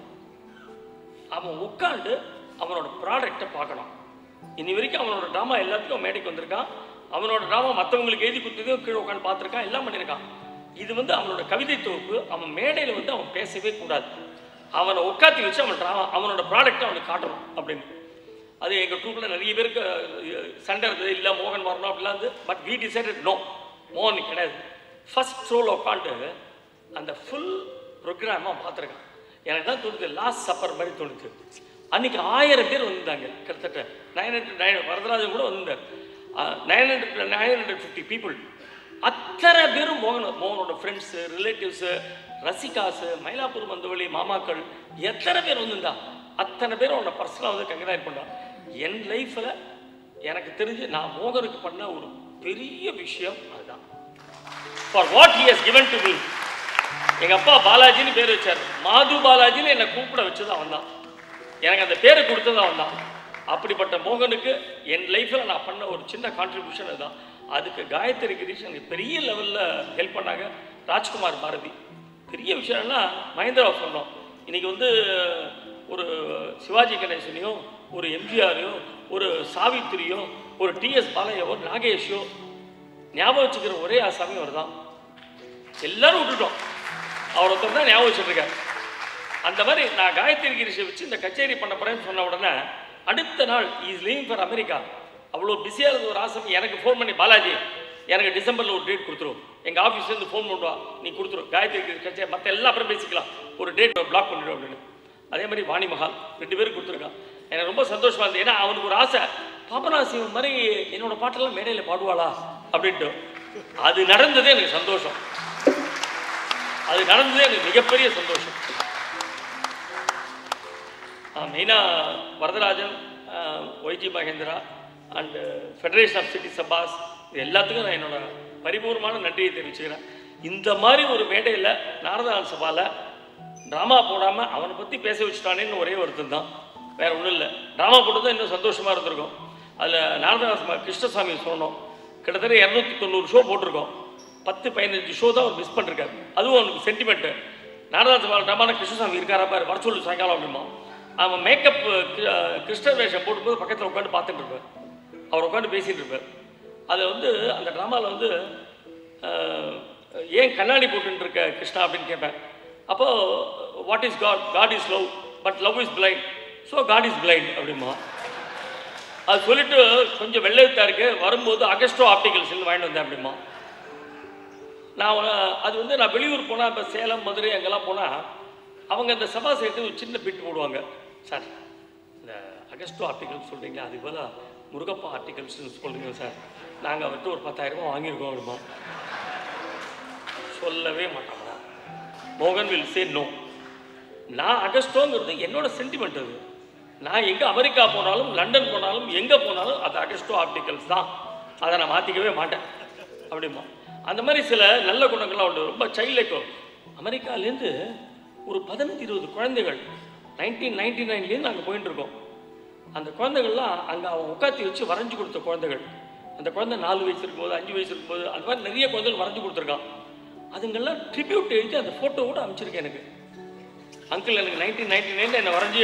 [SPEAKER 3] அவன் உட்காந்து அவனோட ப்ராடக்டை பார்க்கணும் இனி வரைக்கும் அவனோட ட்ராமா எல்லாத்துக்கும் மேடைக்கு வந்திருக்கான் அவனோட ட்ராமா மற்றவங்களுக்கு எழுதி கொடுத்ததையும் கீழே உட்காந்து பார்த்துருக்கான் எல்லாம் பண்ணியிருக்கான் இது வந்து அவனோட கவிதை தொகுப்பு அவன் மேடையில் வந்து அவன் பேசவே கூடாது அவனை உட்காத்தி வச்சு அவன் ட்ராமா அவனோட ப்ராடக்ட்டை அவனுக்கு காட்டணும் அப்படின்னு அது எங்கள் ட்ரூப்பில் நிறைய பேருக்கு அஹ், சண்டை இருந்தது இல்லை மோகன் வரணும் அப்படிலாம் இருந்து பட் வி டிசைடட் நோ மோகன் கிடையாது ஃபர்ஸ்ட் ஷோவில் உட்காந்து அந்த ஃபுல் ப்ரோக்ராமாக பார்த்துருக்கான் எனக்கு தான் தோணுது லாஸ்ட் சப்பர் மாதிரி தோணுது அன்னைக்கு ஆயிரம் பேர் வந்திருந்தாங்க கிட்டத்தட்ட நைன் ஹண்ட்ரட் நைன் வரதராஜன் கூட வந்திருந்தார் nine hundred nine hundred fifty people அத்தனை பேரும் மோகன் மோகனோட ஃப்ரெண்ட்ஸு ரிலேட்டிவ்ஸு ரசிகாஸு மயிலாப்பூர் மந்தவழி மாமாக்கள் எத்தனை பேர் வந்திருந்தா அத்தனை பேரும் அவனை பர்சனலாக வந்து கங்கராய் பண்ணான் என் லைஃப்பில் எனக்கு தெரிஞ்சு நான் மோகனுக்கு பண்ண ஒரு பெரிய விஷயம் அதுதான் for what he has given to me எங்க அப்பா பாலாஜின்னு பேர் வச்சார் மாது பாலாஜின்னு என்னை கூப்பிட வச்சது அவன் தான் எனக்கு அந்த பேரை கொடுத்தது அவன் தான் அப்படிப்பட்ட மோகனுக்கு என் லைஃப்பில் நான் பண்ண ஒரு சின்ன கான்ட்ரிபியூஷன் அதுதான் அதுக்கு காயத்ரி கிரீஷ் எனக்கு பெரிய லெவலில் ஹெல்ப் பண்ணாங்க ராஜ்குமார் பாரதி பெரிய விஷயம்னா மகேந்திரா சொன்னோம் இன்னைக்கு வந்து ஒரு சிவாஜி கணேசனையோ ஒரு எம்ஜிஆரையோ ஒரு சாவித்திரியோ ஒரு டிஎஸ் பாலையோ நாகேஷோ ஞாபகம் வச்சுக்கிற ஒரே ஆசாமி அவர் தான் எல்லாரும் விட்டுட்டோம் அவர் ஒருத்தர் தான் ஞாபகம் வச்சுருக்கார் அந்த மாதிரி நான் காயத்ரி கிரிஷை வச்சு இந்த கச்சேரி பண்ண போறேன்னு சொன்ன உடனே அடுத்த நாள் இஸ் லீவிங் ஃபார் அமெரிக்கா அவ்வளோ பிஸியாக இருந்த ஒரு ஆசாமி எனக்கு ஃபோன் பண்ணி பாலாஜி எனக்கு டிசம்பரில் ஒரு டேட் கொடுத்துரும் எங்கள் ஆஃபீஸ்லேருந்து ஃபோன் பண்ணுவா நீ கொடுத்துரும் காயத்ரி கிரி கச்சேரி மற்ற எல்லாம் அப்புறம் பேசிக்கலாம் ஒரு டேட் பிளாக் பண்ணிடும் அப்படின்னு அதே மாதிரி வாணி மகால் ரெண்டு பேரும் கொடுத்துருக்கான் எனக்கு ரொம்ப சந்தோஷமா இருந்தது ஏன்னா அவனுக்கு ஒரு ஆசை பாபநாசி மாதிரி என்னோட பாட்டெல்லாம் மேடையில் பாடுவாளா அப்படின்ட்டு அது நடந்ததே எனக்கு சந்தோஷம் அது நடந்ததே எனக்கு மிகப்பெரிய சந்தோஷம் மெயினாக Varadarajan YG Mahendra and federation of city சபாஸ் இது எல்லாத்துக்கும் நான் என்னோட பரிபூர்ணமான நன்றியை தெரிவிச்சுக்கிறேன் இந்த மாதிரி ஒரு மேடையில் நாரதான் சபாவில் ட்ராமா போடாமல் அவனை பற்றி பேச வச்சுட்டானேன்னு ஒரே ஒருத்தன் தான் வேற ஒன்றும் இல்லை ட்ராமா போட்டு தான் இன்னும் சந்தோஷமாக இருந்திருக்கும் அதில் நாரதாஸ் சபா கிருஷ்ணசாமி சொன்னோம் கிட்டத்தட்ட இரநூத்தி தொண்ணூறு ஷோ போட்டிருக்கோம் பத்து பதினஞ்சு ஷோ தான் அவர் மிஸ் பண்ணிருக்காரு அதுவும் அவனுக்கு சென்டிமெண்ட்டு நாரதா சபா ட்ராமான கிருஷ்ணசாமி இருக்காரா பாரு வர சொல்லு சாயங்காலம் அப்படிமா அவன் மேக்கப் கிருஷ்ண வேஷம் போடும்போது பக்கத்தில் உட்காந்து பார்த்துட்டு இருப்பார் அவர் உட்காந்து பேசிகிட்டு இருப்பார் அதில் வந்து அந்த ட்ராமாவில் வந்து அஹ், ஏன் கண்ணாடி போட்டுட்டு இருக்க கிருஷ்ணா அப்படின்னு கேட்பேன் அப்போது what is God God is love but love is blind so God is blind அப்படிமா அது சொல்லிட்டு கொஞ்சம் வெள்ளைத்தா இருக்கு வரும்போது அகஸ்டோ ஆப்டிகல்ஸ் வாங்கிட்டு வந்தேன் அப்படிமா நான் உன- அது வந்து நான் வெளியூர் போனால் இப்போ சேலம் மதுரை அங்கெல்லாம் போனால் அவங்க அந்த சபா சேர்த்து ஒரு சின்ன பிட் போடுவாங்க சார் இந்த அகஸ்டோ ஆர்டிகல்ஸ் சொல்கிறீங்களா அது போல் முருகப்பா ஆர்டிகல்ஸ்னு சொல்கிறீங்க சார் நாங்கள் அவர்கிட்ட ஒரு பத்தாயிரம் ரூபாய் வாங்கியிருக்கோம் அப்படிமா சொல்லவே மாட்டாங்க மோகன் வில் சே நோ நான் அகஸ்டோங்கிறது என்னோட சென்டிமெண்ட் அது நான் எங்கே அமெரிக்கா போனாலும் லண்டன் போனாலும் எங்கே போனாலும் அது அகஸ்டோ ஆப்டிகல்ஸ் தான் அதை நான் மாற்றிக்கவே மாட்டேன் அப்படிமா அந்த மாதிரி சில நல்ல குணங்கள்லாம் உண்டு ரொம்ப சைல்ட் லைக் அமெரிக்காலேருந்து ஒரு பதினஞ்சு இருபது குழந்தைகள் நைன்டீன் நைன்டி நைன்லேருந்து நாங்கள் போயிட்டு இருக்கோம் அந்த குழந்தைகள்லாம் அங்கே அவன் உட்காத்தி வச்சு வரைஞ்சு கொடுத்த குழந்தைகள் அந்த குழந்தை நாலு வயசு இருக்கும்போது அஞ்சு வயசு இருக்கும்போது அந்த மாதிரி நிறைய குழந்தைகள் வரைஞ்சு கொடுத்துருக்கான் அதுங்கெல்லாம் ட்ரிபியூட் எழுதி அந்த ஃபோட்டோவோட அமைச்சிருக்கேன் எனக்கு அங்கிள் எனக்கு நைன்டீன் நைன்டி நைன் என்னை வரைஞ்சி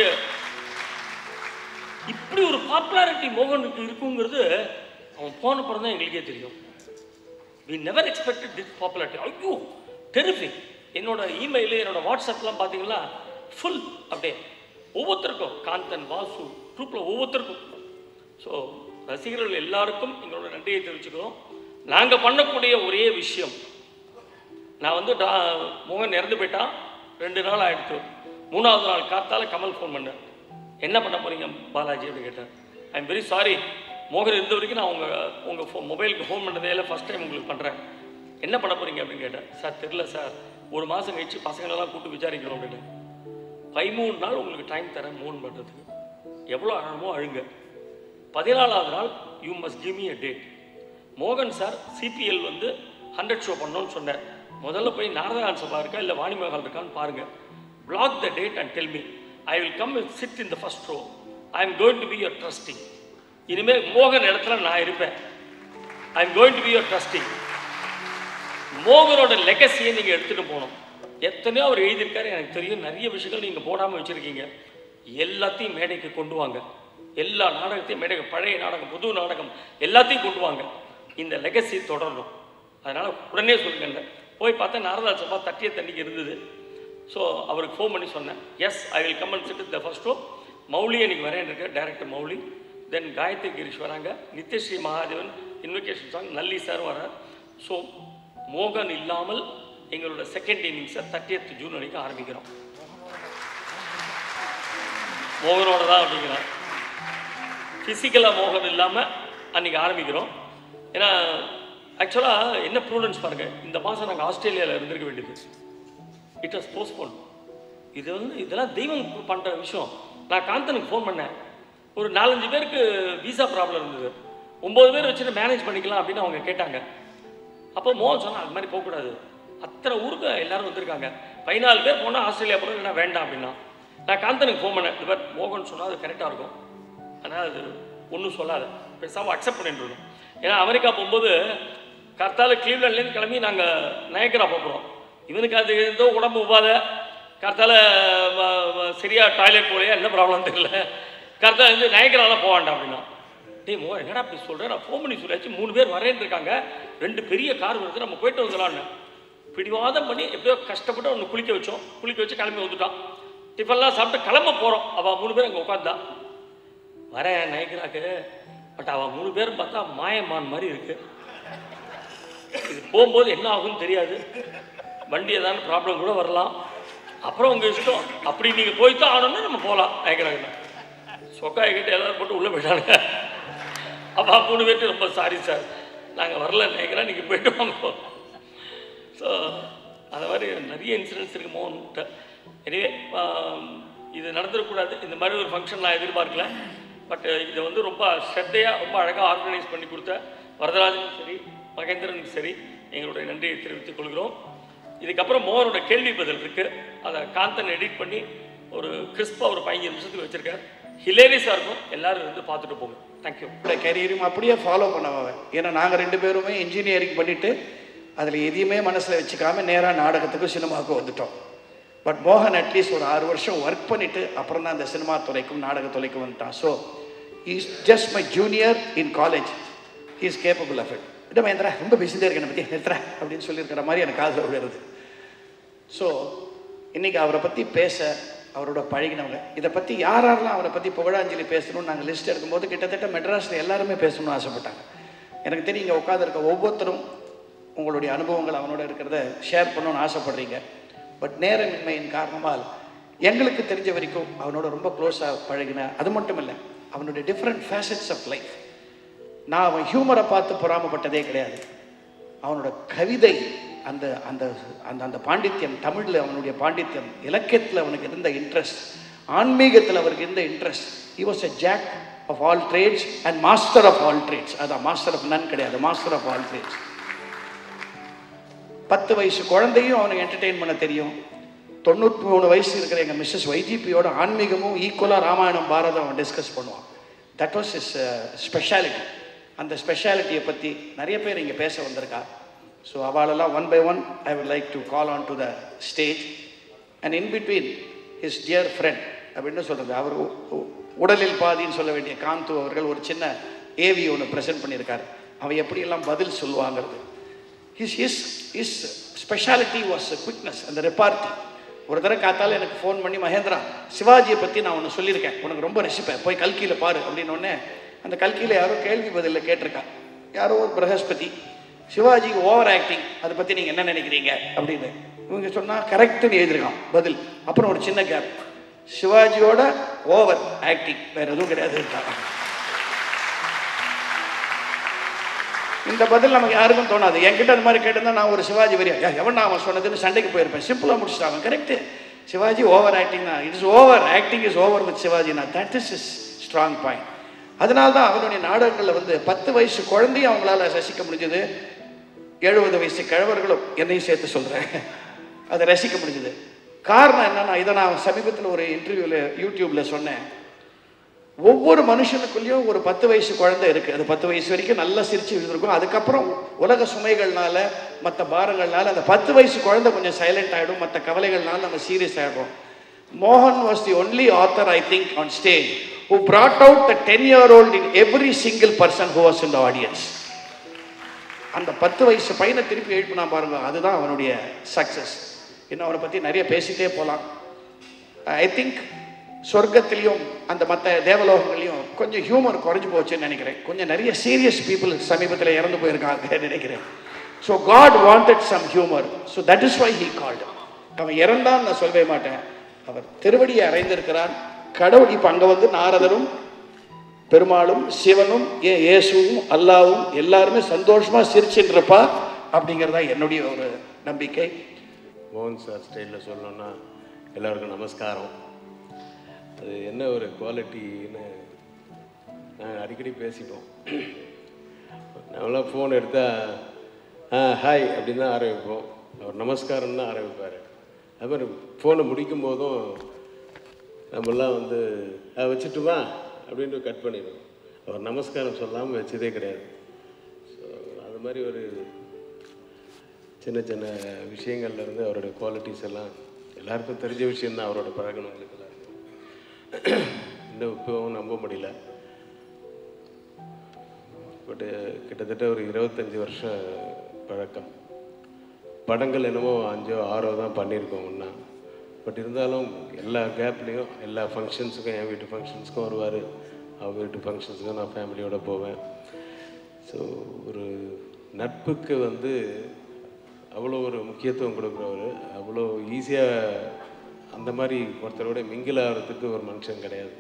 [SPEAKER 3] இப்படி ஒரு பாப்புலாரிட்டி மோகனுக்கு இருக்குங்கிறது அவன் போன பிறகு தான் எங்களுக்கே தெரியும் we never expected this popularity ஐயோ டெரிஃபிக் என்னோட இமெயில் என்னோட வாட்ஸ்அப்லாம் பார்த்தீங்கன்னா ஃபுல் அப்படியே ஒவ்வொருத்தருக்கும் காந்தன் வாசு குரூப்பில் ஒவ்வொருத்தருக்கும் ஸோ ரசிகர்கள் எல்லாருக்கும் எங்களோட நன்றியை தெரிவிச்சுக்கிறோம் நாங்கள் பண்ணக்கூடிய ஒரே விஷயம் நான் வந்து டா- மோகன் இறந்து போயிட்டான் ரெண்டு நாள் ஆயிடுச்சு மூணாவது நாள் காத்தால கமல் ஃபோன் பண்ணேன் என்ன பண்ண போறீங்க பாலாஜி அப்படின்னு கேட்டேன் ஐ எம் வெரி சாரி மோகன் இருந்த வரைக்கும் நான் உங்கள் உங்கள் ஃபோ மொபைலுக்கு ஃபோன் பண்ணதே இல்லை ஃபஸ்ட் டைம் உங்களுக்கு பண்ணுறேன் என்ன பண்ண போறீங்க அப்படின்னு கேட்டேன் சார் தெரில சார் ஒரு மாதம் கழிச்சு பசங்களெல்லாம் கூப்பிட்டு விசாரிக்கணும் அப்படின்னு பதிமூணு நாள் உங்களுக்கு டைம் தரேன் மூணு பண்ணுறதுக்கு எவ்வளோ அழகமோ அழுங்க பதினாலாவது நாள் you must give me a date மோகன் சார் சிபிஎல் வந்து ஹண்ட்ரட் ஷோ பண்ணோன்னு சொன்னார் முதல்ல போய் நாரதகான் சபா இருக்கா இல்லை வாணிமகால் இருக்கான்னு பாருங்க block the date and tell me I will come sit in the first row I am going to be your trustee இனிமேல் மோகன் இடத்துல நான் இருப்பேன் I am going to be your trustee மோகனோட லெகசியை நீங்கள் எடுத்துகிட்டு போகணும் எத்தனையோ அவர் எழுதியிருக்காரு எனக்கு தெரியும் நிறைய விஷயங்கள் நீங்கள் போடாமல் வச்சுருக்கீங்க எல்லாத்தையும் மேடைக்கு கொண்டு வாங்க எல்லா நாடகத்தையும் மேடைக்கு பழைய நாடகம் புது நாடகம் எல்லாத்தையும் கொண்டு வாங்க இந்த லெகசி தொடரணும் அதனால் உடனே சொல்லுங்க போய் பார்த்தா நாரதா சபா தட்டிய தண்ணிக்கு இருந்தது ஸோ அவருக்கு ஃபோன் பண்ணி சொன்னேன் yes I will come and sit the first show Mouli அன்னைக்கு வரேன் இருக்க டேரக்டர் மௌலி தென் காயத்ரி கிரீஷ் வராங்க Nithyasree Mahadevan invocation song Nalli sir வரார் ஸோ மோகன் இல்லாமல் எங்களோட செகண்ட் இன்னிங்ஸை தேர்ட்டியத் ஜூன் வரைக்கும் ஆரம்பிக்கிறோம் மோகனோட தான் அப்படிங்கிறான் ஃபிசிக்கலாக மோகன் இல்லாமல் அன்றைக்கி ஆரம்பிக்கிறோம் ஏன்னா ஆக்சுவலாக என்ன ப்ரூடன்ஸ் பாருங்கள் இந்த மாதம் நாங்கள் ஆஸ்திரேலியாவில் இருந்திருக்க வேண்டியது இட் வாஸ் போஸ்ட்போன் இது வந்து இதெல்லாம் தெய்வம் பண்ணுற விஷயம் நான் காந்தனுக்கு ஃபோன் பண்ணேன் ஒரு நாலஞ்சு பேருக்கு விசா ப்ராப்ளம் இருந்தது ஒம்பது பேர் வச்சுட்டு மேனேஜ் பண்ணிக்கலாம் அப்படின்னு அவங்க கேட்டாங்க அப்போ மோகன் சொன்னா அது மாதிரி போகக்கூடாது அத்தனை ஊருக்கு எல்லாரும் வந்திருக்காங்க பதினாலு பேர் போனால் ஆஸ்திரேலியா போகிறோம் இல்லைன்னா வேண்டாம் அப்படின்னா நான் காந்தனுக்கு ஃபோன் பண்ணேன் இது மாதிரி மோகன் சொன்னால் அது கரெக்டாக இருக்கும் ஆனால் அது ஒன்றும் சொல்லாத பேசாமல் அக்செப்ட் பண்ணிட்டு இருக்கோம் ஏன்னா அமெரிக்கா போகும்போது கர்த்தால கிளீவ்லேண்ட்லேருந்து கிளம்பி நாங்கள் நயக்கரா போகிறோம் இவனுக்கு அது ஏதோ உடம்பு உபாத கர்த்தால சரியா டாய்லெட் போலையா என்ன ப்ராப்ளம் தெரியல கர்த்தால இருந்து நயக்கராலாம் போக வேண்டாம் அப்படின்னா டேய் மோ என்னடா அப்படி சொல்கிறேன் நான் ஃபோன் பண்ணி சொல்லியாச்சு மூணு பேர் வரேன்னு இருக்காங்க ரெண்டு பெரிய கார் வருது நம்ம போயிட்டு வந்துடலான்னு பிடிவாதம் பண்ணி எப்படியோ கஷ்டப்பட்டு அவனை குளிக்க வச்சோம் குளிக்க வச்சு கிளம்பி வந்துட்டான் டிஃபன்லாம் சாப்பிட்டு கிளம்ப போகிறோம் அவள் மூணு பேர் அங்கே உட்காந்தா வரேன் நைக்கிறாக்கு பட் அவன் மூணு பேரும் பார்த்தா மாயமான் மாதிரி இருக்கு இது போகும்போது என்ன ஆகும்னு தெரியாது வண்டி ஏதாவது ப்ராப்ளம் கூட வரலாம் அப்புறம் உங்கள் இஷ்டம் அப்படி நீங்கள் போய் தான் ஆகணும்னா நம்ம போகலாம் நைக்கிறாங்க சொக்காய் கிட்ட எல்லாரும் போட்டு உள்ளே போயிட்டானுங்க அப்பா மூணு பேர்ட்டு ரொம்ப சாரி சார் நாங்கள் வரல நினைக்கிறேன் நீங்கள் போயிட்டு வாங்க ஸோ அந்த மாதிரி நிறைய இன்சிடென்ட்ஸ் இருக்கு மோகன்கிட்ட எனிவே இது நடந்துடக்கூடாது இந்த மாதிரி ஒரு ஃபங்க்ஷன் நான் எதிர்பார்க்கல பட் இதை வந்து ரொம்ப ஸ்ரத்தையாக ரொம்ப அழகாக ஆர்கனைஸ் பண்ணி கொடுத்த வரதராஜனும் சரி மகேந்திரனுக்கும் சரி எங்களுடைய நன்றியை தெரிவித்துக் கொள்கிறோம் இதுக்கப்புறம் மோகனோட கேள்வி பதில் இருக்குது அதை காந்தன் எடிட் பண்ணி ஒரு கிறிஸ்பாக ஒரு பதினஞ்சு நிமிஷத்துக்கு வச்சுருக்கார் ஹிலேரியஸாக இருக்கும் எல்லாரும் இருந்து பார்த்துட்டு போங்க தேங்க்யூ
[SPEAKER 4] என்னோட கரியரையும் அப்படியே ஃபாலோ பண்ணவன் ஏன்னா நாங்கள் ரெண்டு பேருமே இன்ஜினியரிங் பண்ணிட்டு அதில் எதையுமே மனசில் வச்சுக்காம நேராக நாடகத்துக்கும் சினிமாவுக்கும் வந்துட்டோம் பட் மோகன் அட்லீஸ்ட் ஒரு ஆறு வருஷம் ஒர்க் பண்ணிட்டு அப்புறம் தான் அந்த சினிமா துறைக்கும் நாடக துறைக்கும் வந்துட்டான் so is just my junior in college is capable of it இடம் மகேந்திரா ரொம்ப பேசிட்டே இருக்கேன் பற்றி நிறுத்துற அப்படின்னு சொல்லியிருக்கிற மாதிரி எனக்கு காதில் விழுறது ஸோ இன்னைக்கு அவரை பற்றி பேச அவரோட பழகினவங்க இதை பற்றி யார் யாரெல்லாம் அவரை பற்றி புகழாஞ்சலி பேசணும்னு நாங்கள் லிஸ்ட் எடுக்கும்போது கிட்டத்தட்ட மெட்ராஸில் எல்லாருமே பேசணும்னு ஆசைப்பட்டாங்க எனக்கு தெரியும் இங்கே உட்காந்துருக்க ஒவ்வொருத்தரும் உங்களுடைய அனுபவங்கள் அவனோட இருக்கிறத ஷேர் பண்ணணும்னு ஆசைப்படுறீங்க பட் நேரமின்மையின் காரணமால் எங்களுக்கு தெரிஞ்ச வரைக்கும் அவனோட ரொம்ப க்ளோஸாக பழகின அது மட்டும் இல்லை அவனுடைய டிஃப்ரெண்ட் ஃபேசட்ஸ் ஆஃப் லைஃப் நான் அவன் ஹியூமரை பார்த்து பொறாமப்பட்டதே கிடையாது அவனோட கவிதை அந்த அந்த அந்த அந்த பாண்டித்யம் தமிழில் அவனுடைய பாண்டித்யம் இலக்கியத்தில் அவனுக்கு இருந்த இன்ட்ரெஸ்ட் ஆன்மீகத்தில் அவருக்கு இருந்த interest he was a jack of all trades and master of all trades அதான் மாஸ்டர் ஆஃப் நன் கிடையாது மாஸ்டர் ஆஃப் ஆல் ட்ரேட்ஸ் பத்து வயசு குழந்தையும் அவனுக்கு என்டர்டெயின் பண்ண தெரியும் தொண்ணூற்றி மூணு வயசு இருக்கிற எங்கள் மிஸ்ஸஸ் வைஜிபியோட ஆன்மீகமும் ஈக்குவலாக ராமாயணம் பாரதம் அவன் டிஸ்கஸ் பண்ணுவான் தட் வாஸ் இஸ் ஸ்பெஷாலிட்டி அந்த ஸ்பெஷாலிட்டியை பற்றி நிறைய பேர் இங்கே பேச வந்திருக்கா ஸோ அவளெல்லாம் one by one I would like to call on to the stage and in between his dear friend அப்படின்னு சொல்கிறது அவர் உ- உ- உடலில் பாதின்னு சொல்ல வேண்டிய காந்து அவர்கள் ஒரு சின்ன ஏவி ஒன்று ப்ரெசென்ட் பண்ணியிருக்காரு அவன் எப்படியெல்லாம் பதில் சொல்லுவாங்கிறது his his his speciality was quickness அந்த ரெப்பார்ட்டி ஒரு தடவை காத்தால எனக்கு ஃபோன் பண்ணி மகேந்திரா சிவாஜியை பற்றி நான் ஒன்று சொல்லியிருக்கேன் உனக்கு ரொம்ப ரசிப்பேன் போய் கல்கியில் பாரு அப்படின்னு உடனே அந்த கல்கியில் யாரோ கேள்வி பதிலில் கேட்டிருக்கா யாரோ ஒரு பிரகஸ்பதி சிவாஜிக்கு ஓவர் ஆக்டிங் அதை பற்றி நீங்கள் என்ன நினைக்கிறீங்க அப்படின்னு இவங்க சொன்னால் கரெக்டுன்னு எழுதிருக்கான் பதில் அப்புறம் ஒரு சின்ன கேப் சிவாஜியோட ஓவர் ஆக்டிங் வேற எதுவும் கிடையாது இருக்காங்க இந்த பதில் நமக்கு யாருக்கும் தோணாது என்கிட்ட அந்த மாதிரி கேட்டிருந்தா நான் ஒரு சிவாஜி வரியா "ஏய், எவன்டா அவன் சொன்னதுன்னு சண்டைக்கு போயிருப்பேன் சிம்பிளாக முடிச்சுட்டாங்க கரெக்டு சிவாஜி ஓவர் ஆக்டிங் தான் it's over acting is over with சிவாஜினா that is is strong point அதனால தான் அவனுடைய நாடகங்களில் வந்து பத்து வயசு குழந்தையும் அவங்களால ரசிக்க முடிஞ்சது எழுபது வயசு கிழவர்களும் என்னையும் சேர்த்து சொல்கிறேன் அதை ரசிக்க முடிஞ்சது காரணம் என்னன்னா இதை நான் சமீபத்தில் ஒரு இன்டர்வியூவில் யூடியூப்பில் சொன்னேன் ஒவ்வொரு மனுஷனுக்குள்ளேயும் ஒரு பத்து வயசு குழந்தை இருக்கு அது பத்து வயசு வரைக்கும் நல்லா சிரிச்சு இருக்கும் அதுக்கப்புறம் உலக சுமைகள்னால மற்ற பாரங்கள்னால அந்த பத்து வயசு குழந்தை கொஞ்சம் சைலண்ட் ஆகிடும் மற்ற கவலைகள்னால நம்ம சீரியஸ் ஆகிடும் மோகன் was the only author I think on stage who brought out the 10 year old in every single person who was in the audience அந்த பத்து வயசு பையனை திருப்பி எழுப்பினா பாருங்க அதுதான் அவனுடைய சக்ஸஸ் இன்னும் அவனை பற்றி நிறைய பேசிட்டே போகலாம் ஐ திங்க் சொர்க்கத்திலையும் அந்த மற்ற தேவலோகங்களையும் கொஞ்சம் ஹியூமர் குறைஞ்சு போச்சுன்னு நினைக்கிறேன் கொஞ்சம் நிறைய சீரியஸ் பீப்புள் சமீபத்தில் இறந்து போயிருக்காங்க நினைக்கிறேன் so God wanted some humour so that is why he called அவன் இறந்தான் நான் சொல்லவே மாட்டேன் அவர் திருவடியை அறைந்திருக்கிறான் கடவுள் இப்போ அங்கே வந்து நாரதரும் பெருமாளும் சிவனும் ஏ இயேசுவும் அல்லாவும் எல்லாருமே சந்தோஷமா சிரிச்சுட்டு இருப்பா அப்படிங்கிறதா என்னுடைய ஒரு நம்பிக்கை
[SPEAKER 5] மோகன் சார் ஸ்டைலில் சொல்லணும்னா எல்லாருக்கும் நமஸ்காரம் அது என்ன ஒரு குவாலிட்டின்னு நாங்கள் அடிக்கடி பேசிப்போம் நம்மளாம் ஃபோன் எடுத்தால் ஆ ஹாய் அப்படின்னு தான் ஆரம்பிப்போம் அவர் நமஸ்காரம் தான் ஆரம்பிப்பார் அது மாதிரி ஃபோனை முடிக்கும் போதும் நம்மெல்லாம் வந்து "ஆ, வச்சுட்டுமா அப்படின்ட்டு கட் பண்ணிடுவோம் அவர் நமஸ்காரம் சொல்லாமல் வச்சதே கிடையாது ஸோ அது மாதிரி ஒரு சின்ன சின்ன விஷயங்கள்ல இருந்து அவரோட குவாலிட்டிஸ் எல்லாம் எல்லாருக்கும் தெரிஞ்ச விஷயம்தான் அவரோட பழகினவங்களுக்கு எல்லாருக்கும் இன்னும் இப்போவும் நம்ப முடியல பட்டு கிட்டத்தட்ட ஒரு இருபத்தஞ்சி வருஷம் பழக்கம் படங்கள் என்னமோ அஞ்சோ ஆறோ தான் பண்ணியிருக்கோம் ஒன்றா பட் இருந்தாலும் எல்லா கேப்லேயும் எல்லா ஃபங்க்ஷன்ஸுக்கும் என் வீட்டு ஃபங்க்ஷன்ஸுக்கும் வருவார் அவர் வீட்டு ஃபங்க்ஷன்ஸுக்கும் நான் ஃபேமிலியோடு போவேன் ஸோ ஒரு நட்புக்கு வந்து அவ்வளோ ஒரு முக்கியத்துவம் கொடுக்குறவர் அவ்வளோ ஈஸியாக அந்த மாதிரி ஒருத்தரோட மிங்கிள் ஆகிறதுக்கு ஒரு மனுஷன் கிடையாது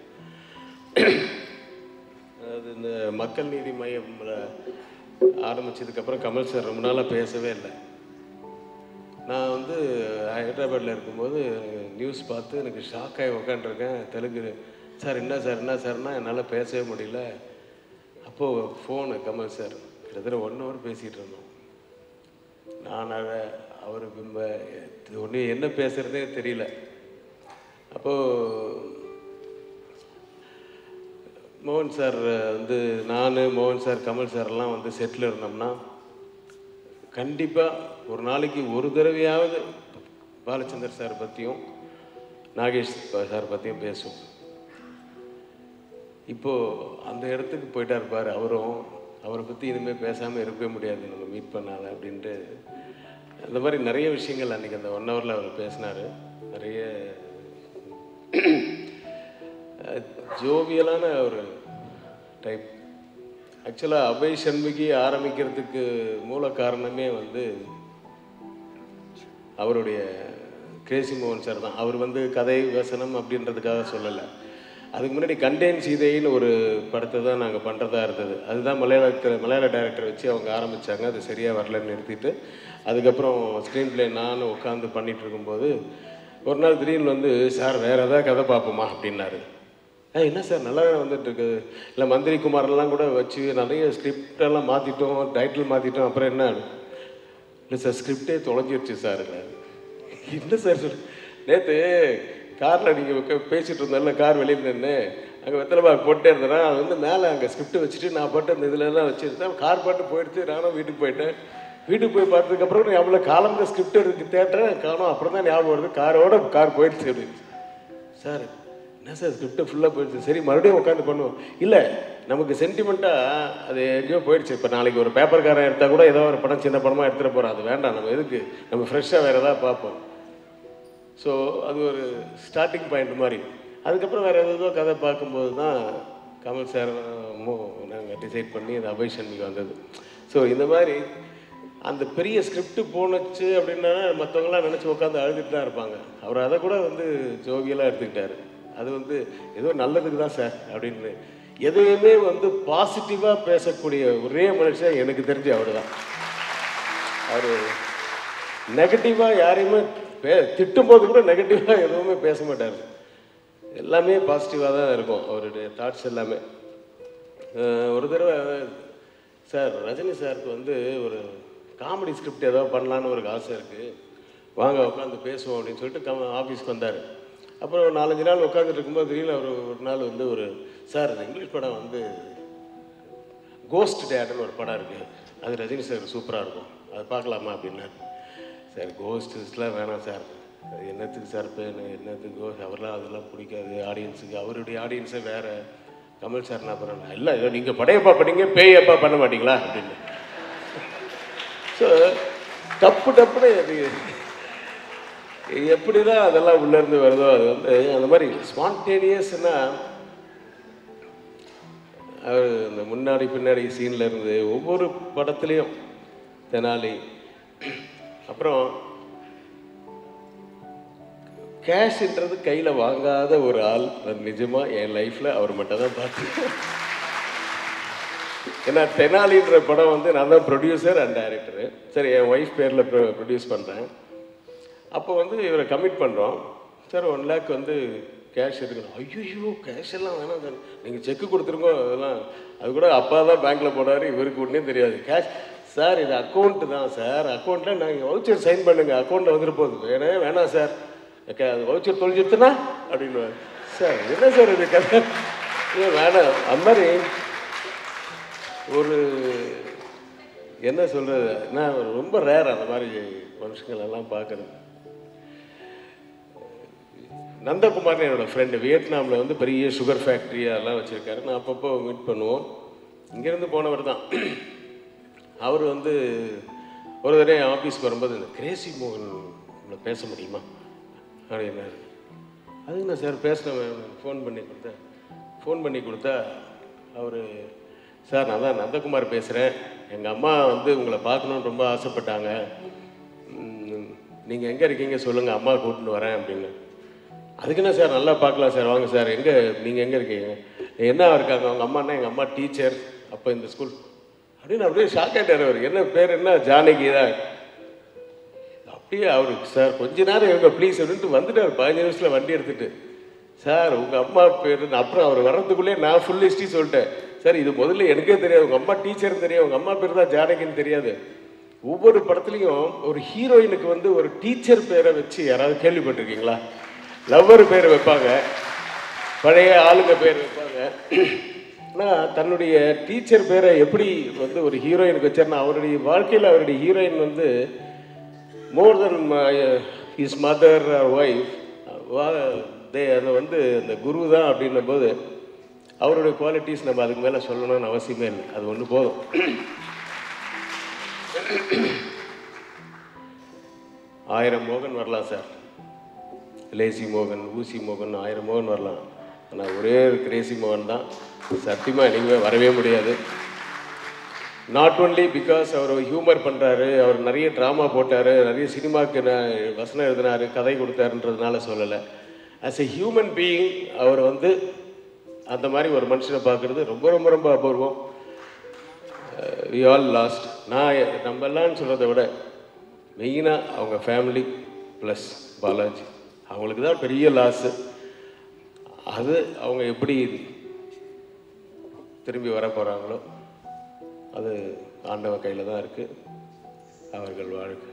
[SPEAKER 5] அதாவது இந்த மக்கள் நீதி மையம்ல ஆரம்பிச்சதுக்கப்புறம் கமல் சார் ரொம்ப நாளாக பேசவே இல்லை நான் வந்து ஹைதராபாத்தில் இருக்கும்போது நியூஸ் பார்த்து எனக்கு ஷாக் ஆகி உக்காண்டிருக்கேன் தெலுங்கு சார் என்ன சார் என்ன சார்னா என்னால் பேசவே முடியல அப்போது ஃபோனு கமல் சார் கிட்டத்தட்ட ஒன் ஹவர் பேசிகிட்டு இருந்தோம் நான் அதை அவர் ஒன்று என்ன பேசுகிறதே தெரியல அப்போது மோகன் சார் வந்து நான் மோகன் சார் கமல் சார்லாம் வந்து செட்டில் இருந்தோம்னா கண்டிப்பாக ஒரு நாளைக்கு ஒரு தடவையாவது பாலச்சந்தர் சார் பற்றியும் நாகேஷ் சார் பற்றியும் பேசுவோம் இப்போது அந்த இடத்துக்கு போயிட்டார் பாரு அவரும் அவரை பற்றி இனிமேல் பேசாமல் இருக்கவே முடியாது நம்ம மீட் பண்ணாத அப்படின்ட்டு அந்த மாதிரி நிறைய விஷயங்கள் அன்றைக்கி அந்த ஒன் ஹவரில் அவர் பேசினார் நிறைய ஜோவியலான ஒரு டைப் ஆக்சுவலாக அபய் சண்முகி ஆரம்பிக்கிறதுக்கு மூல காரணமே வந்து அவருடைய கிரேசி மோகன் சார் தான் அவர் வந்து கதை வசனம் அப்படின்றதுக்காக சொல்லலை அதுக்கு முன்னாடி கண்டேன் சீதைன்னு ஒரு படத்தை தான் நாங்கள் பண்ணுறதா இருந்தது அதுதான் மலையாளத்தில் மலையாள டைரக்டர் வச்சு அவங்க ஆரம்பித்தாங்க அது சரியாக வரலன்னு நிறுத்திட்டு அதுக்கப்புறம் ஸ்க்ரீன் பிளே நானும் உட்காந்து பண்ணிட்டு இருக்கும்போது ஒரு நாள் திடீர்னு வந்து சார் வேறு ஏதாவது கதை பார்ப்போமா அப்படின்னாரு ஆ என்ன சார் நல்லா வந்துட்டு இருக்குது இல்லை மந்திரி குமாரெல்லாம் கூட வச்சு நிறைய ஸ்கிரிப்ட் எல்லாம் மாற்றிட்டோம் டைட்டில் மாற்றிட்டோம் அப்புறம் என்ன இல்லை சார் ஸ்கிரிப்டே தொலைஞ்சிருச்சு சார் என்ன சார் சொல் நேற்று காரில் நீங்கள் பேசிகிட்டு இருந்தோம்ல கார் வெளியில் நின்று அங்கே வெத்தலை பாக்கு போட்டே இருந்தேன்னா அது வந்து மேலே அங்கே ஸ்கிரிப்ட் வச்சுட்டு நான் பாட்டு அந்த இதுல எல்லாம் வச்சுருந்தேன் கார் பாட்டு போயிடுச்சு நானும் வீட்டுக்கு போயிட்டேன் வீட்டுக்கு போய் பார்த்ததுக்கப்புறம் அவ்வளோ காலந்த ஸ்கிரிப்ட் இருக்கு தேட்டரை காணும் அப்புறம் தான் ஞாபகம் வருது காரோட கார் போயிடுச்சு அப்படின்னு சார் என்ன சார் ஸ்கிரிப்ட் ஃபுல்லாக போயிடுச்சு சரி மறுபடியும் உட்காந்து பண்ணுவோம் இல்லை நமக்கு சென்டிமெண்ட்டாக அது எங்கேயோ போயிடுச்சு இப்போ நாளைக்கு ஒரு பேப்பர்காரன் எடுத்தால் கூட ஏதோ ஒரு படம் சின்ன படமாக எடுத்துகிட்டு போகிறோம் அது வேண்டாம் நம்ம எதுக்கு நம்ம ஃப்ரெஷ்ஷாக வேறு ஏதாவது பார்ப்போம் ஸோ அது ஒரு ஸ்டார்டிங் பாயிண்ட் மாதிரி அதுக்கப்புறம் வேறு ஏதோ கதை பார்க்கும்போது தான் கமல் சார் நாங்கள் டிசைட் பண்ணி அந்த அபய் சண்முகி வந்தது ஸோ இந்த மாதிரி அந்த பெரிய ஸ்கிரிப்ட் போணுச்சு அப்படின்னா மற்றவங்களாம் நினச்சி உட்காந்து அழுதுட்டு தான் இருப்பாங்க அவர் அதை கூட வந்து ஜோவியலாக எடுத்துக்கிட்டாரு அது வந்து ஏதோ நல்லதுக்கு தான் சார் அப்படின்னு எதையுமே வந்து பாசிட்டிவாக பேசக்கூடிய ஒரே மனுஷன் எனக்கு தெரிஞ்சு அவர் தான் அவர் நெகட்டிவாக யாரையுமே பே திட்டும் போது கூட நெகட்டிவாக எதுவுமே பேச மாட்டார் எல்லாமே பாசிட்டிவாக தான் இருக்கும் அவருடைய தாட்ஸ் எல்லாமே அஹ் ஒரு தடவை சார் ரஜினி சாருக்கு வந்து ஒரு காமெடி ஸ்கிரிப்ட் ஏதாவது பண்ணலான்னு ஒரு ஆசை இருக்குது வாங்க உட்காந்து பேசுவோம் அப்படின்னு சொல்லிட்டு கம் ஆஃபீஸ்க்கு வந்தார் அப்புறம் ஒரு நாலஞ்சு நாள் உட்காந்துட்டு இருக்கும்போது திடீர்னு அவர் ஒரு நாள் வந்து ஒரு சார் இந்த இங்கிலீஷ் படம் வந்து கோஸ்ட் டேடுன்னு ஒரு படம் இருக்குது அது ரஜினி சார் சூப்பராக இருக்கும் அதை பார்க்கலாமா அப்படின்னாரு சார் கோஸ்ட்ஸ்லாம் வேணாம் சார் அது என்னத்துக்கு சார் பேன் என்னத்துக்கு கோஸ்ட் அவர்லாம் அதெல்லாம் பிடிக்காது ஆடியன்ஸுக்கு அவருடைய ஆடியன்ஸே வேறு கமல் சார் என்ன பண்ணல இல்லை இதோ நீங்கள் படையப்பா பண்ணீங்க பேயப்பா பண்ண மாட்டீங்களா அப்படின்னு ஸோ டப்பு டப்புன்னு அது எப்படி தான் அதெல்லாம் உள்ளேருந்து வருதோ அது வந்து அந்த மாதிரி ஸ்பான்டேனியஸ்னா அவர் இந்த முன்னாடி பின்னாடி சீனில் இருந்து ஒவ்வொரு படத்துலேயும் தெனாலி அப்புறம் கேஷ்ன்றது கையில் வாங்காத ஒரு ஆள் நான் நிஜமாக என் லைஃப்பில் அவர் மட்டும் தான் பார்த்தேன் ஏன்னா தெனாலின்ற படம் வந்து நான் தான் ப்ரொடியூசர் அண்ட் டைரக்டரு சரி என் ஒய்ஃப் பேரில் ப்ரொடியூஸ் பண்ணுறேன் அப்போ வந்து இவரை கமிட் பண்ணுறோம் சார் ஒன் லேக் வந்து கேஷ் எடுக்கணும் ஐயோ கேஷ் எல்லாம் வேணாம் சார் நீங்கள் செக்கு கொடுத்துருங்க அதெல்லாம் அது கூட அப்பா தான் பேங்க்கில் போனார் இவருக்கு ஒன்றே தெரியாது கேஷ் சார் இது அக்கௌண்ட்டு தான் சார் அக்கௌண்ட்டில் நாங்கள் வவுச்சர் சைன் பண்ணுங்க அக்கௌண்ட்டில் வந்துட்டு போகுது வேணே வேணாம் சார் அது வவுச்சர் தொலைஞ்சிருத்துனா அப்படின்னு சார் என்ன சார் இது கதை இது வேணாம் அந்த மாதிரி ஒரு என்ன சொல்கிறது நான் ரொம்ப ரேர் அந்த மாதிரி மனுஷங்கள் எல்லாம் பார்க்குறது நந்தகுமார்னு என்னோட ஃப்ரெண்டு வியட்நாமில் வந்து பெரிய சுகர் ஃபேக்ட்ரி அதெல்லாம் வச்சுருக்காரு நான் அப்பப்போ மீட் பண்ணுவோம் இங்கேருந்து போனவர் தான் அவர் வந்து ஒரு தடவை என் ஆஃபீஸ்க்கு வரும்போது இந்த கிரேசி மோகன் உங்களை பேச முடியுமா அப்படின்னாரு அதுக்கு நான் சார் பேசினேன் ஃபோன் பண்ணி கொடுத்தேன் ஃபோன் பண்ணி கொடுத்தா அவர் சார் நான் தான் நந்தகுமார் பேசுகிறேன் எங்கள் அம்மா வந்து உங்களை பார்க்கணுன்னு ரொம்ப ஆசைப்பட்டாங்க நீங்கள் எங்கே இருக்கீங்க சொல்லுங்கள் அம்மா கூட்டின்னு வரேன் அப்படின்னு அதுக்கு என்ன சார் நல்லா பார்க்கலாம் சார் வாங்க சார் எங்கே நீங்கள் எங்கே இருக்கீங்க என்ன இருக்காங்க அவங்க அம்மானா எங்கள் அம்மா டீச்சர் அப்போ இந்த ஸ்கூல் அப்படின்னு அப்படியே ஷாக் ஆகிட்டார் அவர் என்ன பேர் என்ன ஜானகி தான் அப்படியே அவருக்கு சார் கொஞ்ச நேரம் இவங்க ப்ளீஸ் அப்படின்ட்டு வந்துட்டார் பதினஞ்சு நிமிஷத்தில் வண்டி எடுத்துட்டு சார் உங்கள் அம்மா பேர் அப்புறம் அவர் வர்றதுக்குள்ளே நான் ஃபுல் ஹிஸ்ட்ரி சொல்லிட்டேன் சார் இது முதல்ல எனக்கே தெரியாது உங்கள் அம்மா டீச்சர்னு தெரியும் உங்கள் அம்மா பேர் தான் ஜானகின்னு தெரியாது ஒவ்வொரு படத்துலையும் ஒரு ஹீரோயினுக்கு வந்து ஒரு டீச்சர் பேரை வச்சு யாராவது கேள்விப்பட்டிருக்கீங்களா லவ்வர் பேர் வைப்பாங்க பழைய ஆளுங்க பேர் வைப்பாங்க ஆனால் தன்னுடைய டீச்சர் பேரை எப்படி வந்து ஒரு ஹீரோயினுக்கு வச்சார்னா அவருடைய வாழ்க்கையில் அவருடைய ஹீரோயின் வந்து more then his mother wife they அதை வந்து அந்த குரு தான் அப்படின்னும் போது அவருடைய குவாலிட்டிஸ் நம்ம அதுக்கு மேலே சொல்லணும்னு அவசியமே இல்லை அது ஒன்று போதும் ஆயிரம் மோகன் வரலாம் சார் லேசி மோகன் ஊசி மோகன் ஆயிரம் மோகன் வரலாம் ஆனால் ஒரே ஒரு கிரேசி மோகன் தான் சத்தியமாக இனிமேல் வரவே முடியாது நாட் ஒன்லி பிகாஸ் அவர் ஹியூமர் பண்ணுறாரு அவர் நிறைய ட்ராமா போட்டார் நிறைய சினிமாவுக்கு ந- வசனம் எழுதினாரு கதை கொடுத்தாருன்றதுனால சொல்லலை ஆஸ் எ ஹியூமன் பீயிங் அவர் வந்து அந்த மாதிரி ஒரு மனுஷனை பார்க்குறது ரொம்ப ரொம்ப ரொம்ப அபூர்வம் வி ஆல் லாஸ்ட் நான் நம்ம எல்லாம்னு சொல்கிறத விட மெயினாக அவங்க ஃபேமிலி ப்ளஸ் பாலாஜி அவங்களுக்கு தான் பெரிய லாஸு அது அவங்க எப்படி திரும்பி வர போகிறாங்களோ அது ஆண்டவ கையில் தான் இருக்குது அவர்கள் வாழ்க்கை